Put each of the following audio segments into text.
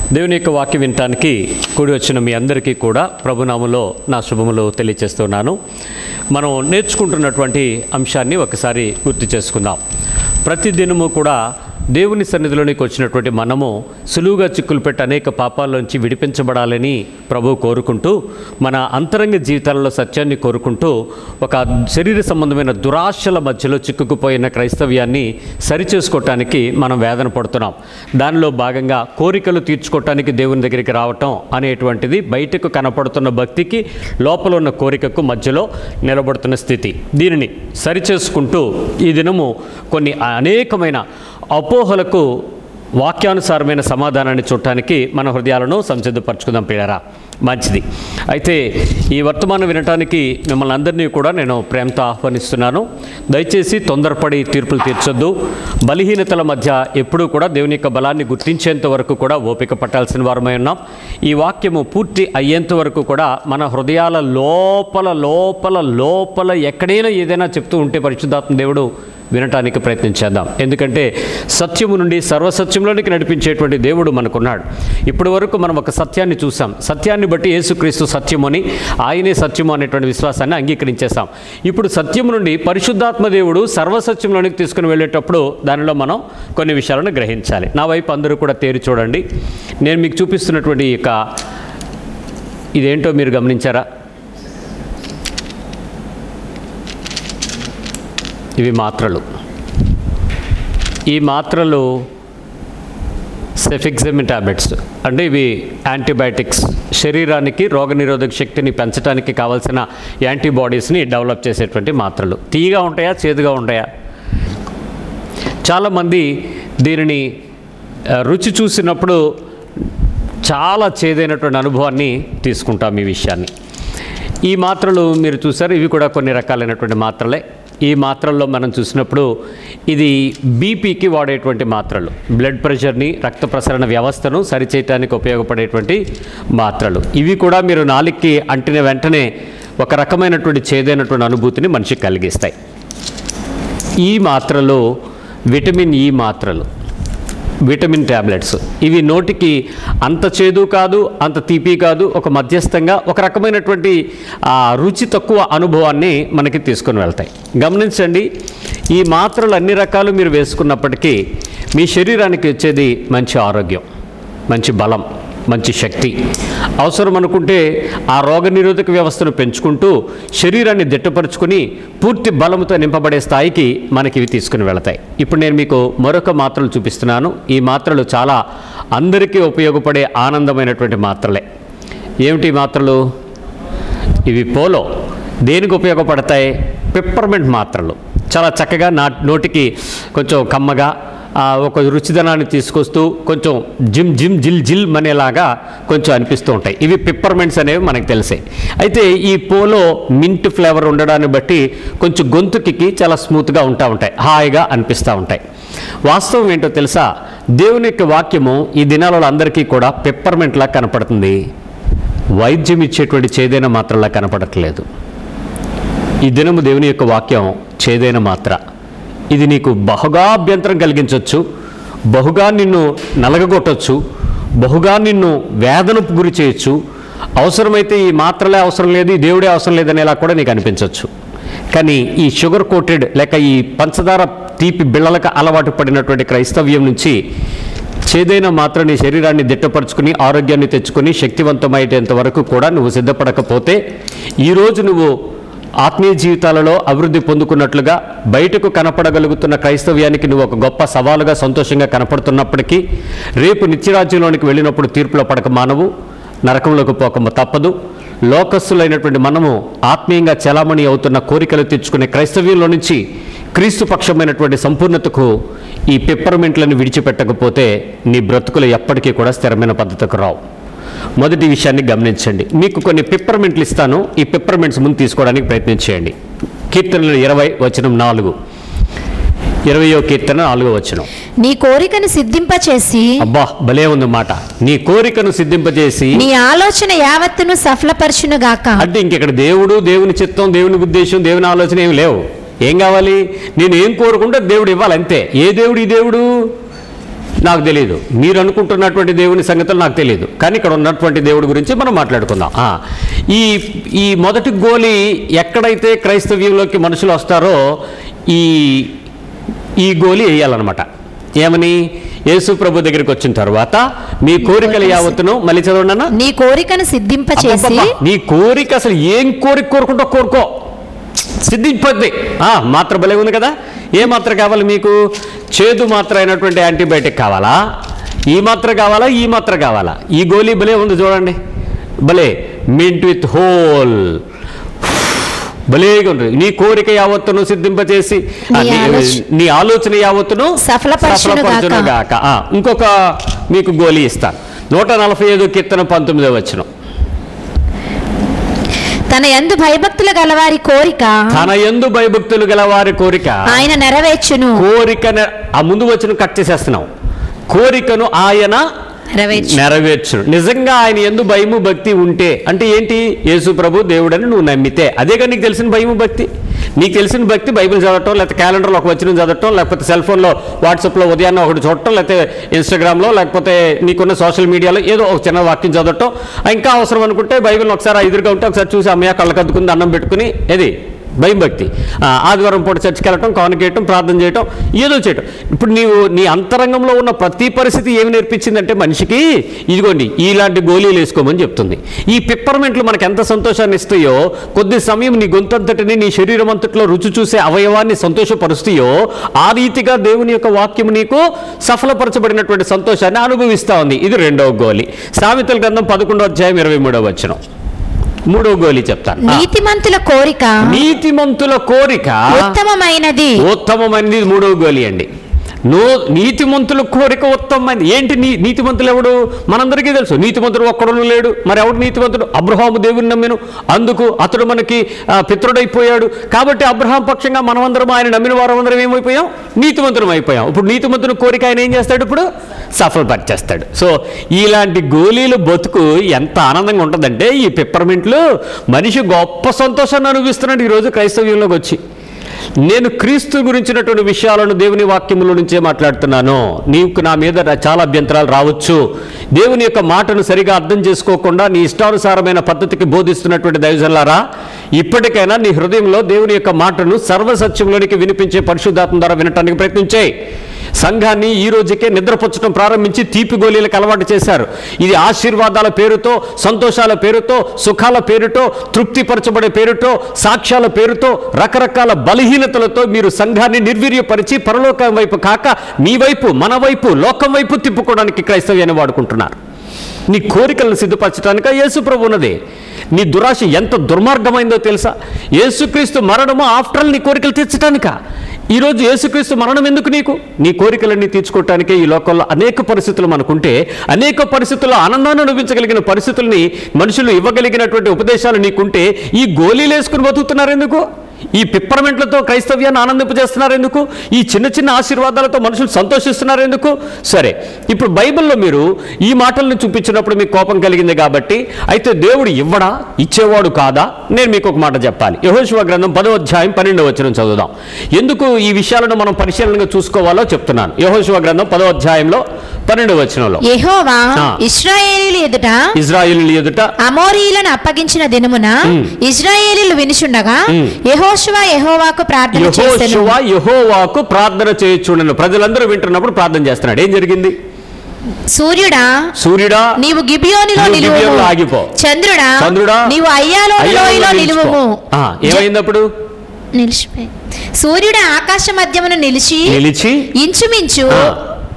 దేవుని యొక్క వాక్యం వినటానికి కూడి వచ్చిన మీ అందరికీ కూడా ప్రభునామలో నా శుభములు తెలియచేస్తున్నాను మనం నేర్చుకుంటున్నటువంటి అంశాన్ని ఒకసారి గుర్తు చేసుకుందాం ప్రతి దినము కూడా దేవుని సన్నిధిలోనికి వచ్చినటువంటి మనము సులువుగా చిక్కులు పెట్టి అనేక పాపాల్లోంచి విడిపించబడాలని ప్రభు కోరుకుంటూ మన అంతరంగ జీవితాలలో సత్యాన్ని కోరుకుంటూ ఒక శరీర సంబంధమైన దురాశల మధ్యలో చిక్కుకుపోయిన క్రైస్తవ్యాన్ని సరిచేసుకోవటానికి మనం వేదన పడుతున్నాం దానిలో భాగంగా కోరికలు తీర్చుకోవటానికి దేవుని దగ్గరికి రావటం అనేటువంటిది బయటకు కనపడుతున్న భక్తికి లోపల ఉన్న కోరికకు మధ్యలో నిలబడుతున్న స్థితి దీనిని సరిచేసుకుంటూ ఈ దినము కొన్ని అనేకమైన అపోహలకు వాక్యానుసారమైన సమాధానాన్ని చూడటానికి మన హృదయాలను సంసిద్ధపరచుకుందాం పిల్లరా మంచిది అయితే ఈ వర్తమానం వినటానికి మిమ్మల్ని అందరినీ కూడా నేను ప్రేమతో ఆహ్వానిస్తున్నాను దయచేసి తొందరపడి తీర్పులు తీర్చొద్దు బలహీనతల మధ్య ఎప్పుడూ కూడా దేవుని యొక్క బలాన్ని గుర్తించేంత వరకు కూడా ఓపిక పట్టాల్సిన వారమై ఉన్నాం ఈ వాక్యము పూర్తి అయ్యేంత వరకు కూడా మన హృదయాల లోపల లోపల లోపల ఎక్కడైనా ఏదైనా చెప్తూ ఉంటే పరిశుద్ధాత్మ దేవుడు వినటానికి ప్రయత్నించేద్దాం ఎందుకంటే సత్యము నుండి సర్వసత్యంలోనికి నడిపించేటువంటి దేవుడు మనకున్నాడు ఇప్పటి వరకు మనం ఒక సత్యాన్ని చూసాం సత్యాన్ని బట్టి యేసుక్రీస్తు సత్యమని ఆయనే సత్యము అనేటువంటి విశ్వాసాన్ని అంగీకరించేసాం ఇప్పుడు సత్యము నుండి పరిశుద్ధాత్మ దేవుడు సర్వసత్యంలోనికి తీసుకుని వెళ్ళేటప్పుడు దానిలో మనం కొన్ని విషయాలను గ్రహించాలి నా వైపు అందరూ కూడా తేరి చూడండి నేను మీకు చూపిస్తున్నటువంటి ఈ యొక్క ఇదేంటో మీరు గమనించారా ఇవి మాత్రలు ఈ మాత్రలు సెఫిక్సెమిన్ టాబ్లెట్స్ అంటే ఇవి యాంటీబయాటిక్స్ శరీరానికి రోగనిరోధక శక్తిని పెంచడానికి కావాల్సిన యాంటీబాడీస్ని డెవలప్ చేసేటువంటి మాత్రలు తీయగా ఉంటాయా చేదుగా ఉంటాయా చాలామంది దీనిని ఆ, రుచి చూసినప్పుడు చాలా చేదైనటువంటి అనుభవాన్ని తీసుకుంటాం ఈ విషయాన్ని ఈ మాత్రలు మీరు చూసారు ఇవి కూడా కొన్ని రకాలైనటువంటి మాత్రలే ఈ మాత్రల్లో మనం చూసినప్పుడు ఇది బీపీకి వాడేటువంటి మాత్రలు బ్లడ్ ప్రెషర్ని రక్త ప్రసరణ వ్యవస్థను సరిచేయటానికి ఉపయోగపడేటువంటి మాత్రలు ఇవి కూడా మీరు నాలుగుకి అంటిన వెంటనే ఒక రకమైనటువంటి చేదైనటువంటి అనుభూతిని మనిషికి కలిగిస్తాయి ఈ మాత్రలు విటమిన్ ఈ మాత్రలు విటమిన్ ట్యాబ్లెట్స్ ఇవి నోటికి అంత చేదు కాదు అంత తీపి కాదు ఒక మధ్యస్థంగా ఒక రకమైనటువంటి ఆ, రుచి తక్కువ అనుభవాన్ని మనకి తీసుకొని వెళ్తాయి గమనించండి ఈ మాత్రలు అన్ని రకాలు మీరు వేసుకున్నప్పటికీ మీ శరీరానికి వచ్చేది మంచి ఆరోగ్యం మంచి బలం మంచి శక్తి అవసరం అనుకుంటే ఆ రోగనిరోధక వ్యవస్థను పెంచుకుంటూ శరీరాన్ని దిట్టపరుచుకుని పూర్తి బలంతో నింపబడే స్థాయికి మనకి ఇవి తీసుకుని వెళతాయి ఇప్పుడు నేను మీకు మరొక మాత్రలు చూపిస్తున్నాను ఈ మాత్రలు చాలా అందరికీ ఉపయోగపడే ఆనందమైనటువంటి మాత్రలే ఏమిటి ఈ మాత్రలు ఇవి పోలో దేనికి ఉపయోగపడతాయి పెప్పర్మెంట్ మాత్రలు చాలా చక్కగా నా నోటికి కొంచెం కమ్మగా ఆ, ఒక రుచిదనాన్ని తీసుకొస్తూ కొంచెం జిమ్ జిమ్ జిల్ జిల్ అనేలాగా కొంచెం అనిపిస్తూ ఉంటాయి ఇవి పిప్పర్మెంట్స్ అనేవి మనకు తెలిసే అయితే ఈ పోలో మింట్ ఫ్లేవర్ ఉండడాన్ని బట్టి కొంచెం గొంతుకి చాలా స్మూత్గా ఉంటా ఉంటాయి హాయిగా అనిపిస్తూ ఉంటాయి వాస్తవం ఏంటో తెలుసా దేవుని యొక్క వాక్యము ఈ దినాలలో అందరికీ కూడా పెప్పర్మెంట్లా కనపడుతుంది వైద్యం ఇచ్చేటువంటి చేదైన మాత్రలా కనపడట్లేదు ఈ దినము దేవుని యొక్క వాక్యం చేదైన మాత్ర ఇది నీకు బహుగా అభ్యంతరం కలిగించవచ్చు బహుగా నిన్ను నలగగొట్టచ్చు బహుగా నిన్ను వేదనకు గురి చేయొచ్చు అవసరమైతే ఈ మాత్రలే అవసరం లేదు ఈ దేవుడే అవసరం లేదనేలా కూడా నీకు అనిపించవచ్చు కానీ ఈ షుగర్ కోటెడ్ లేక ఈ పంచదార తీపి బిళ్ళలకు అలవాటు పడినటువంటి క్రైస్తవ్యం నుంచి చేదైన మాత్రం నీ శరీరాన్ని దిట్టపరుచుకుని ఆరోగ్యాన్ని తెచ్చుకొని శక్తివంతమయ్యేంత వరకు కూడా నువ్వు సిద్ధపడకపోతే ఈరోజు నువ్వు ఆత్మీయ జీవితాలలో అభివృద్ధి పొందుకున్నట్లుగా బయటకు కనపడగలుగుతున్న క్రైస్తవ్యానికి నువ్వు ఒక గొప్ప సవాలుగా సంతోషంగా కనపడుతున్నప్పటికీ రేపు నిత్యరాజ్యంలోనికి వెళ్ళినప్పుడు తీర్పులో పడక మానవు నరకంలోకి పోక తప్పదు లోకస్తులైనటువంటి మనము ఆత్మీయంగా చలామణి అవుతున్న కోరికలు తెచ్చుకునే క్రైస్తవ్యంలో నుంచి క్రీస్తు పక్షమైనటువంటి సంపూర్ణతకు ఈ పెప్పర్మెంట్లను విడిచిపెట్టకపోతే నీ బ్రతుకులు ఎప్పటికీ కూడా స్థిరమైన పద్ధతికి రావు మొదటి విషయాన్ని గమనించండి మీకు కొన్ని పిప్పర్మెంట్లు ఇస్తాను ఈ పిప్పర్మెంట్స్ ముందు తీసుకోవడానికి ప్రయత్నం చేయండి కీర్తనలు ఇరవై వచనం నాలుగు ఇరవయో కీర్తన నాలుగో వచనం నీ కోరికను సిద్ధింపచేసి అబ్బా భలే ఉంది మాట నీ కోరికను సిద్ధింపజేసి నీ ఆలోచన యావత్తును సఫలపరచును గాక అంటే ఇంకెక్కడ దేవుడు దేవుని చిత్తం దేవుని ఉద్దేశం దేవుని ఆలోచన ఏమి లేవు ఏం కావాలి నేను ఏం కోరుకుంటే దేవుడు ఇవ్వాలి అంతే ఏ దేవుడు ఈ దేవుడు నాకు తెలియదు మీరు అనుకుంటున్నటువంటి దేవుని సంగతులు నాకు తెలియదు కానీ ఇక్కడ ఉన్నటువంటి దేవుడి గురించి మనం మాట్లాడుకుందాం ఆ, ఈ ఈ మొదటి గోలి ఎక్కడైతే క్రైస్తవ్యంలోకి మనుషులు వస్తారో ఈ ఈ గోలి వేయాలన్నమాట ఏమని యేసు ప్రభు దగ్గరికి వచ్చిన తర్వాత మీ కోరికలు యావత్తును మళ్ళీ చదవండి అన్న నీ కోరికను సిద్ధింప చేసి అబ్బబ్బబ్బా, నీ కోరిక అసలు ఏం కోరిక కోరుకుంటో కోరుకో సిద్ధింపద్ది ఆ, మాత్ర భలే ఉంది కదా ఏ మాత్ర కావాలి మీకు చేదు మాత్ర అయినటువంటి యాంటీబయాటిక్ కావాలా ఈ మాత్ర కావాలా ఈ మాత్ర కావాలా ఈ గోళీ భలే ఉంది చూడండి భలే మింట్ విత్ హోల్ భలేగా ఉంటుంది నీ కోరిక యావత్తును సిద్ధింపచేసి ఆ, నీ నీ- ఆలోచ- నీ ఆలోచన యావత్తును సఫలపరచును గాక. సఫలపరచును గాక ఆ, ఇంకొక మీకు గోళీ ఇస్తాను నూట నలభై ఐదు కీర్తన పంతొమ్మిదో వచ్చిన తన యందు భయభక్తులు గలవారి కోరిక తన ఎందు భయభక్తులు గల వారి కోరిక ఆయన నెరవేర్చును కోరిక ఆ ముందు వచ్చిన కట్ చేసేస్తున్నాం కోరికను ఆయన నెరవేర్చు నెరవేర్చును నిజంగా ఆయన ఎందు భయము భక్తి ఉంటే అంటే ఏంటి యేసు ప్రభు దేవుడని నువ్వు నమ్మితే అదేగా నీకు తెలిసిన భయము భక్తి నీకు తెలిసిన భక్తి బైబిల్ చదవటం లేకపోతే క్యాలెండర్లో ఒక వచ్చిన చదవటం లేకపోతే సెల్ ఫోన్లో వాట్సాప్లో ఉదయాన్నే ఒకటి చూడటం లేకపోతే ఇన్స్టాగ్రామ్లో లేకపోతే నీకున్న సోషల్ మీడియాలో ఏదో ఒక చిన్న వాక్యం చదవటం ఇంకా అవసరం అనుకుంటే బైబిల్ ఒకసారి ఎదురుగా ఉంటే ఒకసారి చూసి అమ్మయ్య కళ్ళకద్దుకుని దండం పెట్టుకుని ఏది భయం భక్తి ఆ, ఆదివారం పూట చర్చికి వెళ్ళటం కానుకేయటం ప్రార్థన చేయటం ఏదో చేయటం ఇప్పుడు నీవు నీ అంతరంగంలో ఉన్న ప్రతి పరిస్థితి ఏమి నేర్పించిందంటే మనిషికి ఇదిగోండి ఇలాంటి గోళీలు వేసుకోమని చెప్తుంది ఈ పిప్పర్మెంట్లు మనకు ఎంత సంతోషాన్ని ఇస్తాయో కొద్ది సమయం నీ గొంతంతటిని నీ శరీరం అంతట్లో రుచి చూసే అవయవాన్ని సంతోషపరుస్తాయో ఆ రీతిగా దేవుని యొక్క వాక్యం నీకు సఫలపరచబడినటువంటి సంతోషాన్ని అనుభవిస్తా ఉంది ఇది రెండవ గోలి సామెతల గ్రంథం పదకొండో అధ్యాయం ఇరవై మూడవ వచ్చిన మూడవ గోలి చెప్తాను ఆ. నీతిమంతుల కోరిక నీతిమంతుల కోరిక ఉత్తమమైనది ఉత్తమమైనది మూడవ గోలి అండి నో నీతిమంతుల కోరిక ఉత్తమమైనది ఏంటి నీ నీతిమంతులు ఎవడు మనందరికీ తెలుసు నీతిమంతుడు ఒక్కడు లేడు మరి ఎవడు నీతిమంతుడు అబ్రహాము దేవుని నమ్మిను అందుకు అతడు మనకి ఆ, పితరుడైపోయాడు కాబట్టి అబ్రహాం పక్షంగా మనమందరం ఆయన నమ్మిన వారందరం ఏమైపోయాం నీతిమంతులం అయిపోయాం ఇప్పుడు నీతిమంతుని కోరిక ఆయన ఏం చేస్తాడు ఇప్పుడు సఫలపరిచేస్తాడు సో ఇలాంటి గోళీలు బతుకు ఎంత ఆనందంగా ఉంటుందంటే ఈ పిప్పర్మెంట్లు మనిషి గొప్ప సంతోషాన్ని అనుభవిస్తున్నాడు ఈరోజు క్రైస్తవ్యంలోకి వచ్చి నేను క్రీస్తు గురించినటువంటి విషయాలను దేవుని వాక్యముల నుంచే మాట్లాడుతున్నాను నీకు నా మీద రా- చాలా అభ్యంతరాలు రావచ్చు దేవుని యొక్క మాటను సరిగా అర్థం చేసుకోకుండా నీ ఇష్టానుసారమైన పద్ధతికి బోధిస్తున్నటువంటి దైవజనులారా ఇప్పటికైనా నీ హృదయంలో దేవుని యొక్క మాటను సర్వసత్యంలోనికి వినిపించే పరిశుద్ధాత్మ ద్వారా వినటానికి ప్రయత్నించాయి సంఘాన్ని ఈ రోజుకే నిద్రపుచ్చడం ప్రారంభించి తీపి గోళీలకు అలవాటు చేశారు ఇది ఆశీర్వాదాల పేరుతో సంతోషాల పేరుతో సుఖాల పేరుతో తృప్తిపరచబడే పేరుతో సాక్ష్యాల పేరుతో రకరకాల బలహీనతలతో మీరు సంఘాన్ని నిర్వీర్యపరిచి పరలోకం వైపు కాక మీ వైపు మన వైపు లోకం వైపు తిప్పుకోవడానికి క్రైస్తవ్యాన్ని వాడుకుంటున్నారు నీ కోరికలను సిద్ధపరచడానిక యేసు ప్రభు ఉన్నది నీ దురాశ ఎంత దుర్మార్గమైందో తెలుసా యేసుక్రీస్తు మరణము ఆఫ్టర్ ఆల్ నీ కోరికలు తీర్చడానిక ఈరోజు యేసుక్రీస్తు మరణం ఎందుకు నీకు నీ కోరికలన్నీ తీర్చుకోవటానికే ఈ లోకంలో అనేక పరిస్థితులు మనకుంటే అనేక పరిస్థితుల్లో ఆనందాన్ని అనుభవించగలిగిన పరిస్థితుల్ని మనుషులు ఇవ్వగలిగినటువంటి ఉపదేశాలు నీకుంటే ఈ గోళీలు వేసుకుని బతుకుతున్నారు ఎందుకు ఈ పిప్పరమెంట్లతో క్రైస్తవ్యాన్ని ఆనందింపజేస్తున్నారు ఎందుకు ఈ చిన్న చిన్న ఆశీర్వాదాలతో మనుషులు సంతోషిస్తున్నారు ఎందుకు సరే ఇప్పుడు బైబిల్లో మీరు ఈ మాటలను చూపించినప్పుడు మీకు కోపం కలిగింది కాబట్టి అయితే దేవుడు ఇవ్వడా ఇచ్చేవాడు కాదా నేను మీకు ఒక మాట చెప్పాలి యహోశివ గ్రంథం పదో అధ్యాయం పన్నెండవ వచనం చదువుదాం ఎందుకు ఈ విషయాలను మనం పరిశీలనగా చూసుకోవాలో చెప్తున్నాను యహోశివ గ్రంథం పదో అధ్యాయంలో పన్నెండవ వచనంలో యెహోవా ఆ. ఇశ్రాయేలీల ఎదుట ఇజ్రాయిల్ ఎదుట అమోరీలను అప్పగించిన దినమున ఇజ్రాయేలీలు వినుచుండగా మ్. యెహోషువ యెహోవాకు ప్రార్థన చేసెను యహోశివ యహోవాకు ప్రార్థన చేయుచుండను ప్రజలందరూ వింటున్నప్పుడు ప్రార్థన చేస్తున్నాడు ఏం జరిగింది సూర్యుడా సూర్యుడా నీవు గిబియోనిలో నీవు నిలువుము గిబియోనులో ఆగిపో. చంద్రుడా చంద్రుడా నీవు అయ్యాలో అయ్యాలో లోయలో నిలిచిపో. నిలువుము ఆ, ఏమైంది అప్పుడు నిలిచిపోయి సూర్యుడు ఆకాశ మధ్యమును నిలిచి నిలిచి ఇంచుమించు ఆ,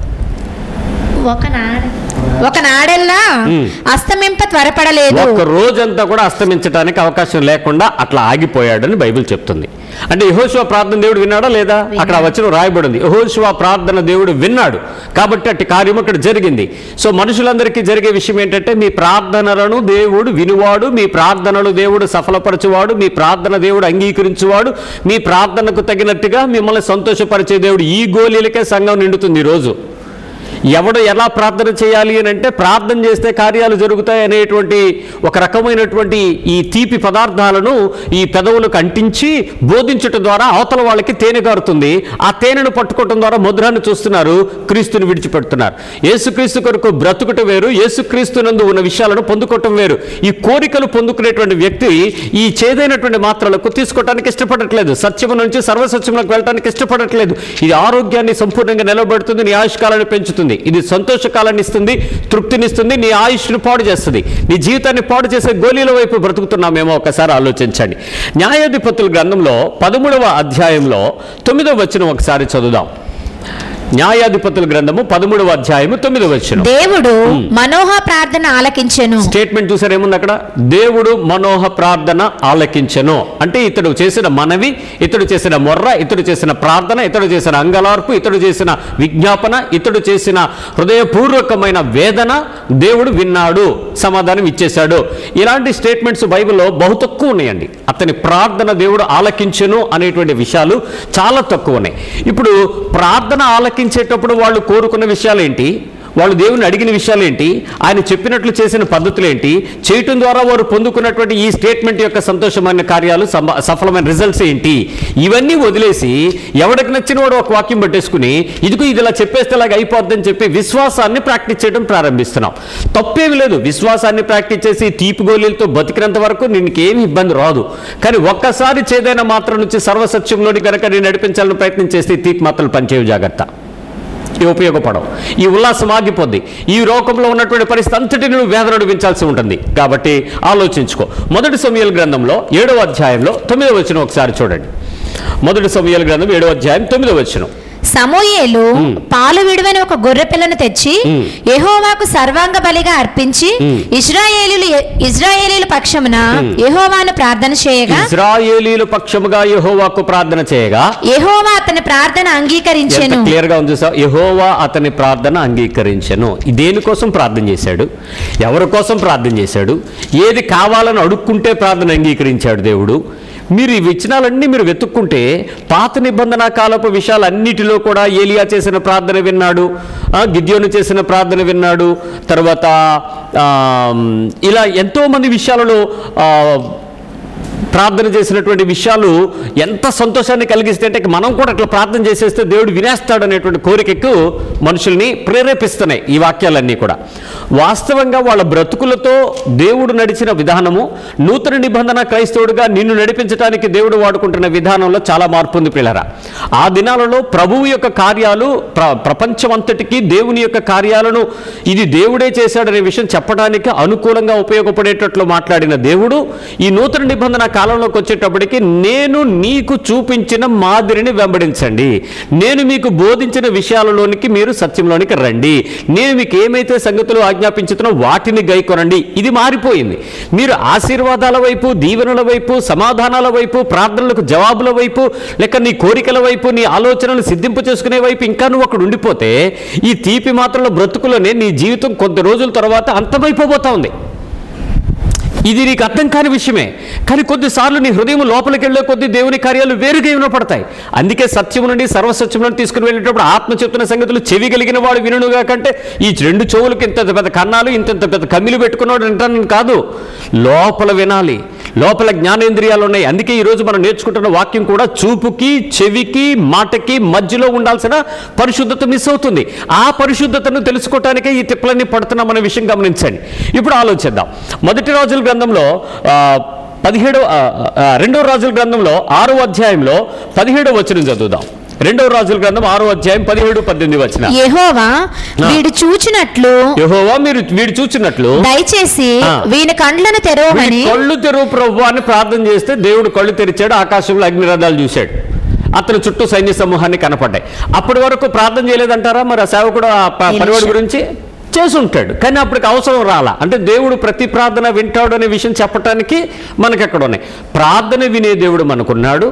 ఒక నాడ ఒక నాడెల్లా మ్. అస్తమింప త్వరపడలేదు ఒక్క రోజంతా కూడా అస్తమించడానికి అవకాశం లేకుండా అట్లా ఆగిపోయాడని బైబిల్ చెప్తుంది అంటే యహోశివ ప్రార్థన దేవుడు విన్నాడా లేదా అక్కడ వచ్చిన రాయబడింది యహోశివ ప్రార్థన దేవుడు విన్నాడు కాబట్టి అట్టి కార్యం అక్కడ జరిగింది సో మనుషులందరికీ జరిగే విషయం ఏంటంటే మీ ప్రార్థనలను దేవుడు వినువాడు మీ ప్రార్థనలు దేవుడు సఫలపరచువాడు మీ ప్రార్థన దేవుడు అంగీకరించువాడు మీ ప్రార్థనకు తగినట్టుగా మిమ్మల్ని సంతోషపరిచే దేవుడు ఈ గోళీలకే సంఘం నిండుతుంది ఈరోజు ఎవడు ఎలా ప్రార్థన చేయాలి అని అంటే ప్రార్థన చేస్తే కార్యాలు జరుగుతాయి అనేటువంటి ఒక రకమైనటువంటి ఈ తీపి పదార్థాలను ఈ పెదవులకు అంటించి బోధించటం ద్వారా అవతల వాళ్ళకి తేనె కారుతుంది ఆ తేనెను పట్టుకోవటం ద్వారా ముద్రాన్ని చూస్తున్నారు క్రీస్తుని విడిచిపెడుతున్నారు యేసుక్రీస్తు కొరకు బ్రతుకుట వేరు యేసుక్రీస్తు నందు ఉన్న విషయాలను పొందుకోవటం వేరు ఈ కోరికలు పొందుకునేటువంటి వ్యక్తి ఈ చేదైనటువంటి మాత్రలకు తీసుకోవటానికి ఇష్టపడట్లేదు సత్యము నుంచి సర్వసత్యములకు వెళ్ళటానికి ఇష్టపడట్లేదు ఇది ఆరోగ్యాన్ని సంపూర్ణంగా నిలబెడుతుంది నీ ఆయుష్కాలాన్ని పెంచుతుంది ఇది సంతోషకాలాన్ని ఇస్తుంది తృప్తినిస్తుంది నీ ఆయుష్ను పాడు చేస్తుంది నీ జీవితాన్ని పాడు చేసే గోళీల వైపు బ్రతుకుతున్నామేమో ఒకసారి ఆలోచించండి న్యాయాధిపతుల గ్రంథంలో పదమూడవ అధ్యాయంలో తొమ్మిదవ వచనం ఒకసారి చదువుదాం న్యాయాధిపతుల గ్రంథము పదమూడవ అధ్యాయము తొమ్మిదవ వచనం దేవుడు మనోహ ప్రార్థన ఆలకించెను స్టేట్మెంట్ చూసారు ఏముంది అక్కడ దేవుడు మనోహ ప్రార్థన ఆలకించెను అంటే ఇతడు చేసిన మనవి ఇతడు చేసిన మొర్ర ఇతడు చేసిన ప్రార్థన ఇతడు చేసిన అంగలార్పు ఇతడు చేసిన విజ్ఞాపన ఇతడు చేసిన హృదయపూర్వకమైన వేదన దేవుడు విన్నాడు సమాధానం ఇచ్చేశాడు ఇలాంటి స్టేట్మెంట్స్ బైబిల్లో బహు తక్కువ ఉన్నాయండి అతని ప్రార్థన దేవుడు ఆలకించెను అనేటువంటి విషయాలు చాలా తక్కువ ఉన్నాయి ఇప్పుడు ప్రార్థన ఆలకించేటప్పుడు వాళ్ళు కోరుకున్న విషయాలు ఏంటి వాళ్ళు దేవుని అడిగిన విషయాలు ఏంటి ఆయన చెప్పినట్లు చేసిన పద్ధతులు ఏంటి చేయటం ద్వారా వారు పొందుకున్నటువంటి ఈ స్టేట్మెంట్ యొక్క సంతోషమైన కార్యాలు సమ- సఫలమైన రిజల్ట్స్ ఏంటి ఇవన్నీ వదిలేసి ఎవడికి నచ్చిన వాడు ఒక వాక్యం పట్టేసుకుని ఇదిగో ఇది ఇలా చెప్పేస్తే ఇలాగ అయిపోద్దని చెప్పి విశ్వాసాన్ని ప్రాక్టీస్ చేయడం ప్రారంభిస్తున్నాం తప్పేమి లేదు విశ్వాసాన్ని ప్రాక్టీస్ చేసి తీపి గోళీలతో బతికినంత వరకు నీకు ఏమి ఇబ్బంది రాదు కానీ ఒక్కసారి చేదైన మాత్రం నుంచి సర్వసత్యంలోని కనుక నేను నడిపించాలని ప్రయత్నం చేస్తే ఈ తీపి మాత్రలు పనిచేయవు జాగ్రత్త ఇవి ఉపయోగపడవు ఈ ఉల్లాసం ఆగిపోద్ది ఈ లోకంలో ఉన్నటువంటి పరిస్థితి అంతటిని నువ్వు వేదన అనిపించాల్సి ఉంటుంది కాబట్టి ఆలోచించుకో మొదటి సమయాల గ్రంథంలో ఏడవ అధ్యాయంలో తొమ్మిదవ వచనం ఒకసారి చూడండి మొదటి సమయాల గ్రంథం ఏడవ అధ్యాయం తొమ్మిదవ వచనం సమూయేలు పాలు విడువని ఒక గొర్రె పిల్లను తెచ్చి మ్. యెహోవాకు సర్వాంగ బలిగా అర్పించి మ్. ఇజ్రాయేలీలు ఇజ్రాయేలీల పక్షమున యెహోవాను ప్రార్థన చేయగా ఇజ్రాయేలీల పక్షముగా యెహోవాకు ప్రార్థన చేయగా యెహోవా అతని ప్రార్థన ఎంత అంగీకరించెను క్లియర్ గా ఉంది సార్ యహోవా అతని ప్రార్థన అంగీకరించెను దేనికోసం ప్రార్థన చేశాడు ఎవరి కోసం ప్రార్థన చేశాడు ఏది కావాలని అడుక్కుంటే ప్రార్థన అంగీకరించాడు దేవుడు మీరు ఈ విచనాలన్నీ మీరు వెతుక్కుంటే పాత నిబంధన కాలపు విషయాలన్నిటిలో కూడా ఏలియా చేసిన ప్రార్థన విన్నాడు ఆ, గిద్యోను చేసిన ప్రార్థన విన్నాడు తర్వాత ఆ, ఇలా ఎంతోమంది విషయాలలో ఆ, ప్రార్థన చేసినటువంటి విషయాలు ఎంత సంతోషాన్ని కలిగిస్తే అంటే మనం కూడా అట్లా ప్రార్థన చేసేస్తే దేవుడు వినేస్తాడు అనేటువంటి కోరికకు మనుషుల్ని ప్రేరేపిస్తున్నాయి ఈ వాక్యాలన్నీ కూడా వాస్తవంగా వాళ్ళ బ్రతుకులతో దేవుడు నడిచిన విధానము నూతన నిబంధన క్రైస్తవుడిగా నిన్ను నడిపించడానికి దేవుడు వాడుకుంటున్న విధానంలో చాలా మార్పు ఉంది పిల్లరా ఆ దినాలలో ప్రభువు యొక్క కార్యాలు ప్ర ప్రపంచమంతటికి దేవుని యొక్క కార్యాలను ఇది దేవుడే చేశాడనే విషయం చెప్పడానికి అనుకూలంగా ఉపయోగపడేటట్లు మాట్లాడిన దేవుడు ఈ నూతన నిబంధన కాలంలోకి వచ్చేటప్పటికి నేను నీకు చూపించిన మాదిరిని వెంబడించండి నేను మీకు బోధించిన విషయాలలోనికి మీరు సత్యంలోనికి రండి నేను మీకు ఏమైతే సంగతులు ఆజ్ఞాపించుతున్నా వాటిని గైకొనండి ఇది మారిపోయింది మీరు ఆశీర్వాదాల వైపు దీవెనల వైపు సమాధానాల వైపు ప్రార్థనలకు జవాబుల వైపు లేక నీ కోరికల వైపు నీ ఆలోచనలు సిద్ధింపు చేసుకునే వైపు ఇంకా నువ్వు అక్కడ ఉండిపోతే ఈ తీపి మాత్రల బ్రతుకులోనే నీ జీవితం కొద్ది రోజుల తర్వాత అంతమైపోబోతా ఉంది ఇది నీకు అర్థం కాని విషయమే కానీ కొద్దిసార్లు నీ హృదయం లోపలికి వెళ్ళే కొద్ది దేవుని కార్యాలు వేరుగా వినపడతాయి అందుకే సత్యము నుండి సర్వసత్యం నుండి తీసుకుని వెళ్ళేటప్పుడు ఆత్మ చెప్తున్న సంగతులు చెవి కలిగిన వాడు వినుగా కంటే ఈ రెండు చెవులకు ఇంత పెద్ద కన్నాలు ఇంత పెద్ద కమ్మిలు పెట్టుకున్నాడు అంటాను కాదు లోపల వినాలి లోపల జ్ఞానేంద్రియాలు ఉన్నాయి అందుకే ఈరోజు మనం నేర్చుకుంటున్న వాక్యం కూడా చూపుకి చెవికి మాటకి మధ్యలో ఉండాల్సిన పరిశుద్ధత మిస్ అవుతుంది ఆ పరిశుద్ధతను తెలుసుకోవటానికే ఈ తిప్పలన్నీ పడుతున్నాం అనే విషయం గమనించండి ఇప్పుడు ఆలోచిద్దాం మొదటి రోజుల గ్రంథంలో ఆ, పదిహేడవ ఆ, ఆ, రెండవ రాజుల గ్రంథంలో ఆరో అధ్యాయంలో పదిహేడవ వచనం చదువుదాం రెండవ రాజుల గ్రంథం ఆరో అధ్యాయం పదిహేడు పద్దెనిమిది వచ్చిన యెహోవా వీడు చూచినట్లు యెహోవా మీరు వీడు చూచినట్లు దయచేసి ఆ. వీని కండ్లను తెరవమని వీడి కళ్ళు తెరువు ప్రభు అని ప్రార్థన చేస్తే దేవుడు కళ్ళు తెరిచాడు ఆకాశంలో అగ్నిరథాలు చూశాడు అతని చుట్టూ సైన్య సమూహాన్ని కనపడ్డాయి అప్పటి వరకు ప్రార్థన చేయలేదంటారా మరి ఆ సేవకుడు ఆ ప- ఎలీషా. పనివాడి గురించి చేసుంటాడు కానీ అప్పటికి అవసరం రాలా అంటే దేవుడు ప్రతి ప్రార్థన వింటాడు అనే విషయం చెప్పటానికి మనకి అక్కడ ఉన్నాయి ప్రార్థన వినే దేవుడు మనకున్నాడు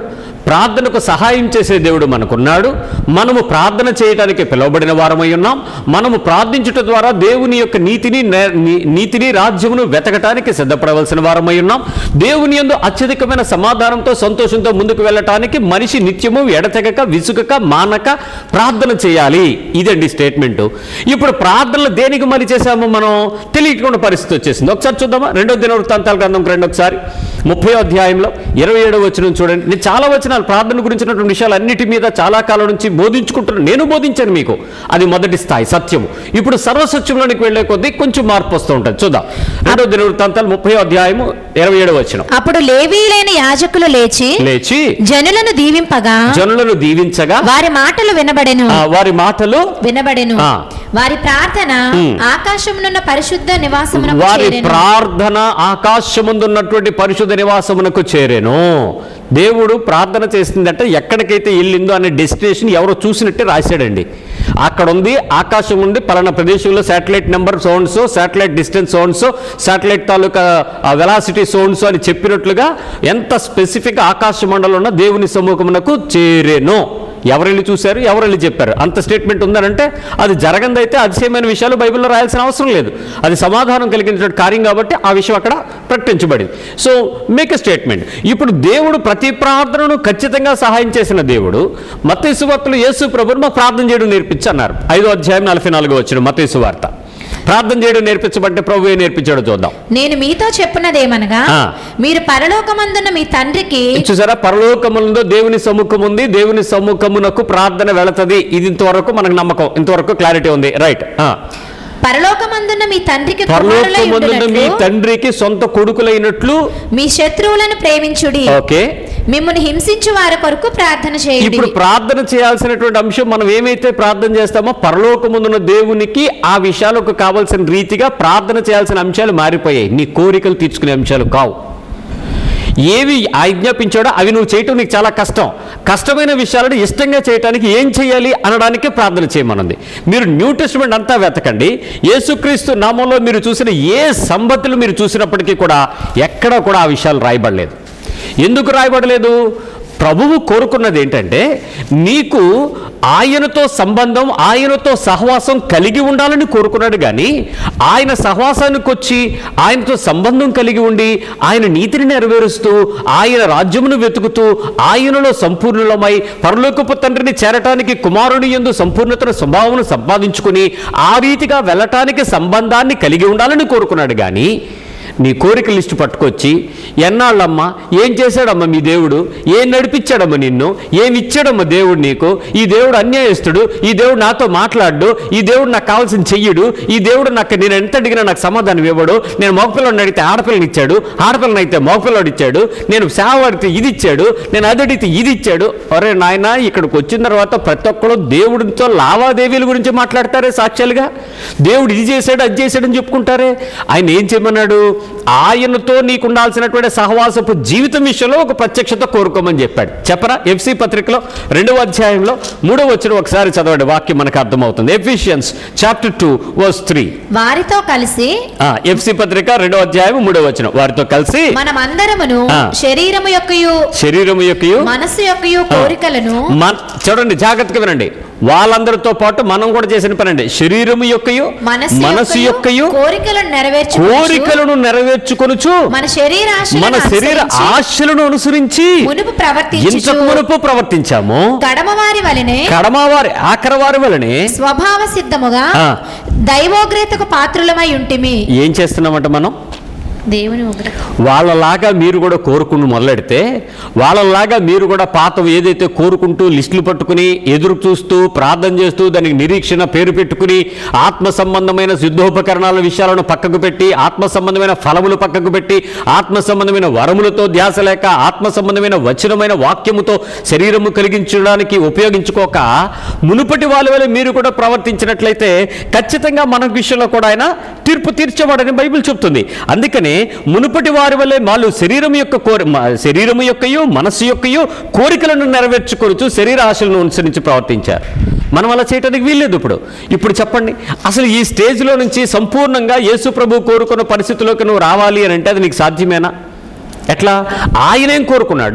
ప్రార్థనకు సహాయం చేసే దేవుడు మనకున్నాడు మనము ప్రార్థన చేయడానికి పిలువబడిన వారమై ఉన్నాం మనము ప్రార్థించుట ద్వారా దేవుని యొక్క నీతిని నే- నీ- నీతిని రాజ్యమును వెతకటానికి సిద్ధపడవలసిన వారమై ఉన్నాం దేవుని యందు అత్యధికమైన సమాధానంతో సంతోషంతో ముందుకు వెళ్ళటానికి మనిషి నిత్యము ఎడతెగక విసుగక మానక ప్రార్థన చేయాలి ఇదండి స్టేట్మెంట్ ఇప్పుడు ప్రార్థనలు దేనికి మరి చేశామో మనం తెలియకుండా పరిస్థితి వచ్చేసింది ఒకసారి చూద్దామా రెండో దిన వృత్తాంతాల గ్రంథం రెండు ఒకసారి ముప్పై అధ్యాయంలో ఇరవై ఏడో వచనం చూడండి నేను చాలా వచనాలు ప్రార్థన గురించినటువంటి విషయాలు అన్నిటి మీద చాలా కాలం నుంచి బోధించుకుంటున్నాను నేను బోధించాను మీకు అది మొదటి స్థాయి సత్యము ఇప్పుడు సర్వసత్యంలోనికి వెళ్ళే కొద్దీ కొంచెం మార్పు వస్తూ ఉంటుంది చూద్దాం రెండో దిన వృత్తాంతాలు ముప్పై అధ్యాయము ఇరవై ఏడో వచనం అప్పుడు లేవీలైన యాజకులు లేచి లేచి జనులను దీవింపగా జనులను దీవించగా వారి మాటలు వినబడెను ఆ, వారి మాటలు వినబడెను ఆ. వారి ప్రార్థన ఆకాశమునున్న పరిశుద్ధ నివాసమునకు వారి చేరెను. ప్రార్థన ఆకాశముందున్నటువంటి పరిశుద్ధ నివాసమునకు చేరేను దేవుడు ప్రార్థన చేసిందంటే ఎక్కడికైతే వెళ్ళిందో అనే డెస్టినేషన్ ఎవరో చూసినట్టే రాశాడండి అక్కడ ఉంది ఆకాశం ఉంది పలానా ప్రదేశంలో satellite number so and so satellite distance so and so satellite తాలూకా వెలాసిటీ సోన్సో అని చెప్పినట్లుగా ఎంత స్పెసిఫిక్ ఆకాశ మండలం ఉన్న దేవుని సమ్ముఖమునకు చేరేను ఎవరెళ్ళి చూశారు ఎవరెళ్ళి చెప్పారు అంత స్టేట్మెంట్ ఉందనంటే అది జరగందైతే అతిశయమైన విషయాలు బైబిల్లో రాయాల్సిన అవసరం లేదు అది సమాధానం కలిగించిన కార్యం కాబట్టి ఆ విషయం అక్కడ ప్రకటించబడింది సో మేక్ ఎ స్టేట్మెంట్ ఇప్పుడు దేవుడు ప్రతి ప్రార్థనను ఖచ్చితంగా సహాయం చేసిన దేవుడు మత్తయి వార్తలు యేసు ప్రభుని మాకు ప్రార్థన చేయడం నేర్పించి అన్నారు ఐదో అధ్యాయం నలభై నాలుగో వచ్చిన మత్తయి వార్త ప్రార్థన చేయడం నేర్పించబట్టే ప్రభువే నేర్పించాడో చూద్దాం నేను మీతో చెప్పున్నదేమనగా ఆ. మీరు పరలోకమందున్న మీ తండ్రికి చూసారా పరలోకములందు దేవుని సముఖం ఉంది దేవుని సముఖమునకు ప్రార్థన వెళతది ఇది ఇంతవరకు మనకు నమ్మకం ఇంతవరకు క్లారిటీ ఉంది రైట్ పరలోకమందున్న మీ తండ్రికి కుమారులై పరలోకముందున్న మీ ఉండునట్లు తండ్రికి సొంత కొడుకులైనట్లు మీ శత్రువులను ప్రేమించుడి ఓకే మిమ్మల్ని హింసించు వారి కొరకు ప్రార్థన చేయండి ఇప్పుడు ప్రార్థన చేయాల్సినటువంటి అంశం మనం ఏమైతే ప్రార్థన చేస్తామో పరలోకముందున్న దేవునికి ఆ విషయాలకు కావాల్సిన రీతిగా ప్రార్థన చేయాల్సిన అంశాలు మారిపోయాయి నీ కోరికలు తీర్చుకునే అంశాలు కావు ఏవి ఆజ్ఞాపించాడో అవి నువ్వు చేయటం నీకు చాలా కష్టం కష్టమైన విషయాలను ఇష్టంగా చేయటానికి ఏం చేయాలి అనడానికి ప్రార్థన చేయమనుంది మీరు న్యూ టెస్ట్మెంట్ అంతా వెతకండి యేసుక్రీస్తు నామంలో మీరు చూసిన ఏ సంబతులు మీరు చూసినప్పటికీ కూడా ఎక్కడా కూడా ఆ విషయాలు రాయబడలేదు ఎందుకు రాయబడలేదు ప్రభువు కోరుకున్నది ఏంటంటే నీకు ఆయనతో సంబంధం ఆయనతో సహవాసం కలిగి ఉండాలని కోరుకున్నాడు కానీ ఆయన సహవాసానికి వచ్చి ఆయనతో సంబంధం కలిగి ఉండి ఆయన నీతిని నెరవేరుస్తూ ఆయన రాజ్యమును వెతుకుతూ ఆయనలో సంపూర్ణులమై పరలోకపు తండ్రిని చేరటానికి కుమారుని ఎందు సంపూర్ణతను స్వభావమును సంపాదించుకుని ఆ రీతిగా వెళ్ళటానికి సంబంధాన్ని కలిగి ఉండాలని కోరుకున్నాడు కానీ నీ కోరిక లిస్టు పట్టుకొచ్చి ఎన్నాళ్ళమ్మా ఏం చేశాడమ్మా మీ దేవుడు ఏం నడిపించాడమ్మా నిన్ను ఏమి ఇచ్చాడమ్మా దేవుడు నీకు ఈ దేవుడు అన్యాయస్తుడు ఈ దేవుడు నాతో మాట్లాడు ఈ దేవుడు నాకు కావాల్సిన చెయ్యడు ఈ దేవుడు నాకు నేను ఎంత అడిగినా నాకు సమాధానం ఇవ్వడు నేను మగపిల్లని అడిగితే ఆడపిల్లని ఇచ్చాడు ఆడపిల్లని అయితే మగపిల్లడు ఇచ్చాడు నేను సేవ అడిగితే ఇది ఇచ్చాడు నేను అది అడిగితే ఇది ఇచ్చాడు అరే నాయన ఇక్కడికి వచ్చిన తర్వాత ప్రతి ఒక్కరు దేవుడితో లావాదేవీల గురించి మాట్లాడతారే సాక్ష్యాలుగా దేవుడు ఇది చేశాడు అది చేశాడని చెప్పుకుంటారే ఆయన ఏం చేయమన్నాడు ఆయనతో నీకు ఉండాల్సినటువంటి సహవాసపు జీవితం విషయంలో ఒక ప్రత్యక్షత కోరుకోమని చెప్పాడు చెప్పరా ఎఫ్సి పత్రికలో రెండవ అధ్యాయంలో మూడవ వచ్చిన ఒకసారి చదవండి వాక్యం మనకు అర్థమవుతుంది Ephesians chapter two verse three వారితో కలిసి ఎఫ్సి పత్రిక రెండవ అధ్యాయం మూడవ వచ్చిన వారితో కలిసి మనమందరమును ఆ. శరీరము యొక్కయు శరీరము యొక్కయు మనస్సు యొక్కయు కోరికలను మన- చూడండి జాగ్రత్తగా వినండి వాళ్ళందరితో పాటు మనం కూడా చేసిన పని అండి శరీరము యొక్కయు మనస్సు మనసు యొక్కయు కోరికలను నెరవేర్చు కోరికలను నెరవేర్చుకొనుచు మన శరీరాశ మన శరీర ఆశలను అనుసరించి మునుపు ప్రవర్తించు ఇంతకు మునుపు ప్రవర్తించాము కడమవారి వలనే కడమవారి ఆఖరవారి వలనే స్వభావ సిద్ధముగా ఆ. దైవోగ్రతకు పాత్రులమై ఉంటిమి ఏం చేస్తున్నామంట మనం దేవుని ఉగ్రత వాళ్ళలాగా మీరు కూడా కోరుకుని మొదలెడితే వాళ్ళలాగా మీరు కూడా పాత ఏదైతే కోరుకుంటూ లిస్టులు పట్టుకుని ఎదురు చూస్తూ ప్రార్థన చేస్తూ దానికి నిరీక్షణ పేరు పెట్టుకుని ఆత్మ సంబంధమైన సిద్ధోపకరణాల విషయాలను పక్కకు పెట్టి ఆత్మ సంబంధమైన ఫలములు పక్కకు పెట్టి ఆత్మ సంబంధమైన వరములతో ధ్యాస లేక ఆత్మ సంబంధమైన వచనమైన వాక్యముతో శరీరము కలిగించడానికి ఉపయోగించుకోక మునుపటి వాళ్ళ వల్ల మీరు కూడా ప్రవర్తించినట్లయితే ఖచ్చితంగా మన విషయంలో కూడా ఆయన తీర్పు తీర్చేవాడని బైబిల్ చెప్తుంది అందుకనే మునుపటి వారి వల్లే వాళ్ళు శరీరం యొక్క కోరి మ- శరీరము యొక్కయు మనస్సు యొక్కయు కోరికలను నెరవేర్చుకొనుచు శరీర ఆశలను అనుసరించి ప్రవర్తించారు మనం అలా చేయడానికి వీల్లేదు ఇప్పుడు ఇప్పుడు చెప్పండి అసలు ఈ స్టేజ్లో నుంచి సంపూర్ణంగా యేసు ప్రభు కోరుకున్న పరిస్థితిలోకి నువ్వు రావాలి అని అంటే అది నీకు సాధ్యమేనా ఎట్లా ఆయనేం కోరుకున్నాడు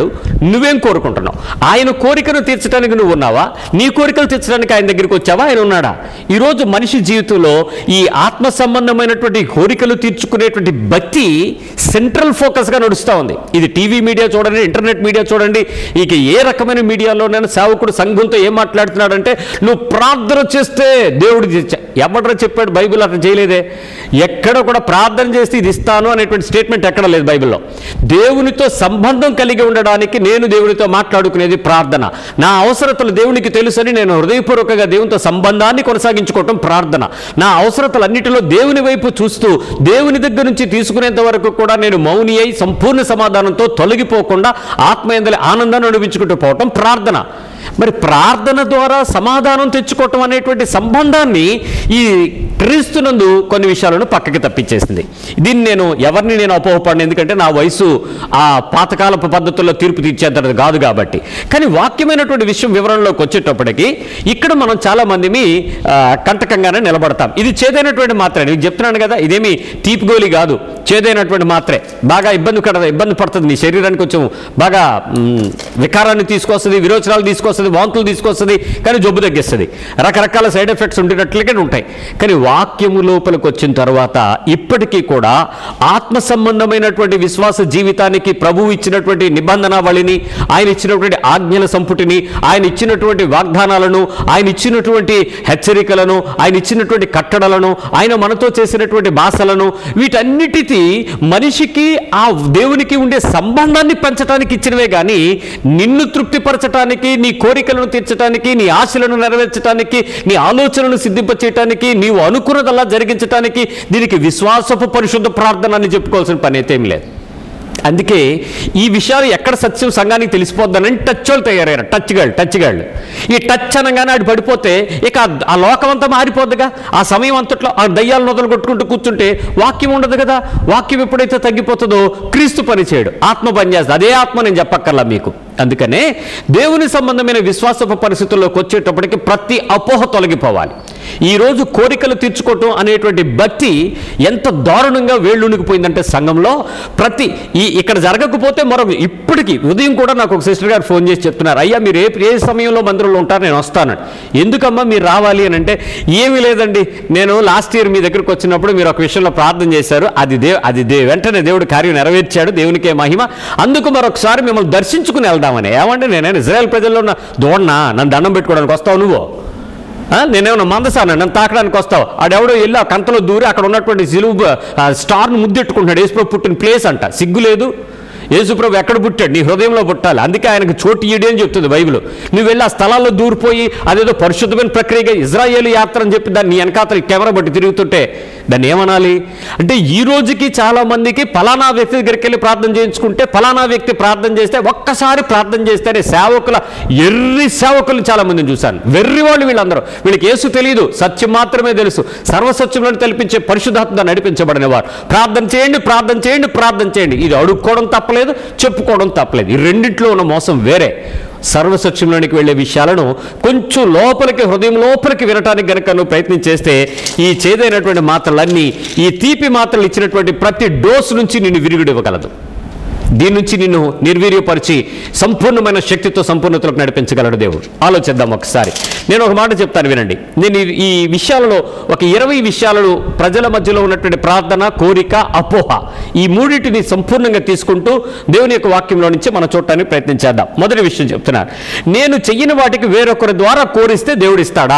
నువ్వేం కోరుకుంటున్నావు ఆయన కోరికను తీర్చడానికి నువ్వు ఉన్నావా నీ కోరికలు తీర్చడానికి ఆయన దగ్గరికి వచ్చావా ఆయన ఉన్నాడా ఈరోజు మనిషి జీవితంలో ఈ ఆత్మ సంబంధమైనటువంటి కోరికలు తీర్చుకునేటువంటి భక్తి సెంట్రల్ ఫోకస్గా నడుస్తూ ఉంది ఇది టీవీ మీడియా చూడండి ఇంటర్నెట్ మీడియా చూడండి ఇక ఏ రకమైన మీడియాలోనైనా సేవకుడు సంఘంతో ఏం మాట్లాడుతున్నాడంటే నువ్వు ప్రార్థన చేస్తే దేవుడు ఎవడరా చెప్పాడు బైబిల్ అట్లా చేయలేదే ఎక్కడ కూడా ప్రార్థన చేస్తే ఇది ఇస్తాను అనేటువంటి స్టేట్మెంట్ ఎక్కడ లేదు బైబిల్లో దేవునితో సంబంధం కలిగి ఉండడానికి నేను దేవునితో మాట్లాడుకునేది ప్రార్థన నా అవసరతలు దేవునికి తెలుసని నేను హృదయపూర్వకంగా దేవునితో సంబంధాన్ని కొనసాగించుకోవటం ప్రార్థన నా అవసరతలన్నిటిలో దేవుని వైపు చూస్తూ దేవుని దగ్గర నుంచి తీసుకునేంత వరకు కూడా నేను మౌని అయి సంపూర్ణ సమాధానంతో తొలగిపోకుండా ఆత్మయందలి ఆనందాన్ని అనిపించుకుంటూ పోవటం ప్రార్థన మరి ప్రార్థన ద్వారా సమాధానం తెచ్చుకోవటం అనేటువంటి సంబంధాన్ని ఈ క్రీస్తునందు కొన్ని విషయాలను పక్కకి తప్పించేసింది దీన్ని నేను ఎవరిని నేను అపోహపడిన ఎందుకంటే నా వయసు ఆ పాతకాలపు పద్ధతుల్లో తీర్పు తీర్చేంతది కాదు కాబట్టి కానీ వాక్యమైనటువంటి విషయం వివరణలోకి వచ్చేటప్పటికి ఇక్కడ మనం చాలా మందిమి ఆ, కంటకంగానే నిలబడతాం ఇది చేదైనటువంటి మాత్రే నీకు చెప్తున్నాను కదా ఇదేమి తీపి గోలి కాదు చేదైనటువంటి మాత్రే బాగా ఇబ్బంది కడ ఇబ్బంది పడుతుంది నీ శరీరానికి కొంచెం బాగా మ్, వికారాన్ని తీసుకొస్తుంది విరోచనాలు తీసుకొస్తుంది వాంతులు తీసుకొస్తుంది కానీ జబ్బు తగ్గిస్తుంది రకరకాల సైడ్ ఎఫెక్ట్స్ ఉండేటట్లుగానే ఉంటాయి కానీ వాక్యము లోపలికి వచ్చిన తర్వాత ఇప్పటికీ కూడా ఆత్మ సంబంధమైనటువంటి విశ్వాస జీవితానికి ప్రభువు ఇచ్చినటువంటి నిబంధనావళిని ఆయన ఇచ్చినటువంటి ఆజ్ఞల సంపుటిని ఆయన ఇచ్చినటువంటి వాగ్దానాలను ఆయన ఇచ్చినటువంటి హెచ్చరికలను ఆయన ఇచ్చినటువంటి కట్టడలను ఆయన మనతో చేసినటువంటి భాషలను వీటన్నిటికీ మనిషికి ఆ దేవునికి ఉండే సంబంధాన్ని పెంచడానికి ఇచ్చినవే కానీ నిన్ను తృప్తిపరచడానికి నీ కోరికలను తీర్చడానికి నీ ఆశలను నెరవేర్చడానికి నీ ఆలోచనను సిద్ధింపచేయటానికి నీవు అనుకున్నదల్లా జరిగించడానికి దీనికి విశ్వాసపు పరిశుద్ధ ప్రార్థన అని చెప్పుకోవాల్సిన పని అయితే ఏం లేదు అందుకే ఈ విషయాలు ఎక్కడ సత్యం సంఘానికి తెలిసిపోద్దానని టచ్ వాళ్ళు తయారయ్యారు టచ్ గాళ్ళు టచ్ గాళ్ళు ఈ టచ్ అనగానే ఆడు పడిపోతే ఇక ఆ- ఆ లోకం అంతా మారిపోద్దిగా ఆ సమయం అంతట్లో ఆ దయ్యాలు నొదలు కొట్టుకుంటూ కూర్చుంటే వాక్యం ఉండదు కదా వాక్యం ఎప్పుడైతే తగ్గిపోతుందో క్రీస్తు పని చేయడు ఆత్మ పని చేస్తుంది అదే ఆత్మ నేను చెప్పక్కర్లా మీకు అందుకనే దేవుని సంబంధమైన విశ్వాసపు పరిస్థితుల్లోకి వచ్చేటప్పటికి ప్రతి అపోహ తొలగిపోవాలి ఈరోజు కోరికలు తీర్చుకోవటం అనేటువంటి భక్తి ఎంత దారుణంగా వేళ్ళునికిపోయిందంటే సంఘంలో ప్రతి ఈ ఇక్కడ జరగకపోతే మరొక ఇప్పటికీ ఉదయం కూడా నాకు ఒక సిస్టర్ గారు ఫోన్ చేసి చెప్తున్నారు అయ్యా మీరు ఏ ఏ సమయంలో మందిరంలో ఉంటారు నేను వస్తాను ఎందుకమ్మా మీరు రావాలి అని అంటే ఏమీ లేదండి నేను లాస్ట్ ఇయర్ మీ దగ్గరికి వచ్చినప్పుడు మీరు ఒక విషయంలో ప్రార్థన చేశారు అది దే అది దే వెంటనే దేవుడు కార్యం నెరవేర్చాడు దేవునికే మహిమ అందుకు మరొకసారి మిమ్మల్ని దర్శించుకుని వెళ్దామని ఏమంటే నేనే ఇజ్రాయెల్ ప్రజల్లో ఉన్న దోడనా నన్ను దండం పెట్టుకోవడానికి వస్తావు నువ్వు ఆ, నేనేమన్నా మందసాను నన్ను తాకడానికి వస్తావు ఆడెవడో వెళ్ళి ఆ కంతలో దూరి అక్కడ ఉన్నటువంటి సిలువు ఆ, స్టార్ను ముద్దెట్టుకుంటున్నాడు యేసుప్రభు పుట్టిన ప్లేస్ అంట సిగ్గు లేదు యేసుప్రభు ఎక్కడ పుట్టాడు నీ హృదయంలో పుట్టాలి అందుకే ఆయనకు చోటు ఇయ్యడి అని చెప్తుంది బైబిల్ నువ్వు వెళ్ళి ఆ స్థలాల్లో దూరిపోయి అదేదో పరిశుద్ధమైన ప్రక్రియగా ఇజ్రాయేల్ యాత్ర అని చెప్పి దాన్ని నీ వెనకాతల కెమెరా బట్టి తిరుగుతుంటే దాన్ని ఏమనాలి అంటే ఈ రోజుకి చాలా మందికి ఫలానా వ్యక్తి దగ్గరికి వెళ్ళి ప్రార్థన చేయించుకుంటే ఫలానా వ్యక్తి ప్రార్థన చేస్తే ఒక్కసారి ప్రార్థన చేస్తేనే సేవకుల ఎర్రి సేవకులు చాలా మందిని చూశాను వెర్రి వాళ్ళు వీళ్ళందరూ వీళ్ళకి యేసు తెలియదు సత్యం మాత్రమే తెలుసు సర్వసత్యంలో తెలిపించే పరిశుద్ధాత్మ నడిపించబడిన వారు ప్రార్థన చేయండి ప్రార్థన చేయండి ప్రార్థన చేయండి ఇది అడుక్కోవడం తప్పలేదు చెప్పుకోవడం తప్పలేదు ఈ రెండింటిలో ఉన్న మోసం వేరే సర్వసత్యంలోనికి వెళ్ళే విషయాలను కొంచెం లోపలికి హృదయం లోపలికి వినటానికి గనక నువ్వు ప్రయత్నం చేస్తే ఈ చేదైనటువంటి మాత్రలన్నీ ఈ తీపి మాత్రలు ఇచ్చినటువంటి ప్రతి డోసు నుంచి నిన్ను విరుగుడివ్వగలదు దీని నుంచి నిన్ను నిర్వీర్యపరిచి సంపూర్ణమైన శక్తితో సంపూర్ణతలకు నడిపించగలడు దేవుడు ఆలోచిద్దాం ఒకసారి నేను ఒక మాట చెప్తాను వినండి నేను ఈ- ఈ విషయాలలో ఒక ఇరవై విషయాలను ప్రజల మధ్యలో ఉన్నటువంటి ప్రార్థన కోరిక అపోహ ఈ మూడింటిని సంపూర్ణంగా తీసుకుంటూ దేవుని యొక్క వాక్యంలో నుంచి మనం చూడటానికి ప్రయత్నం చేద్దాం మొదటి విషయం చెప్తున్నాను నేను చెయ్యని వాటికి వేరొకరి ద్వారా కోరిస్తే దేవుడు ఇస్తాడా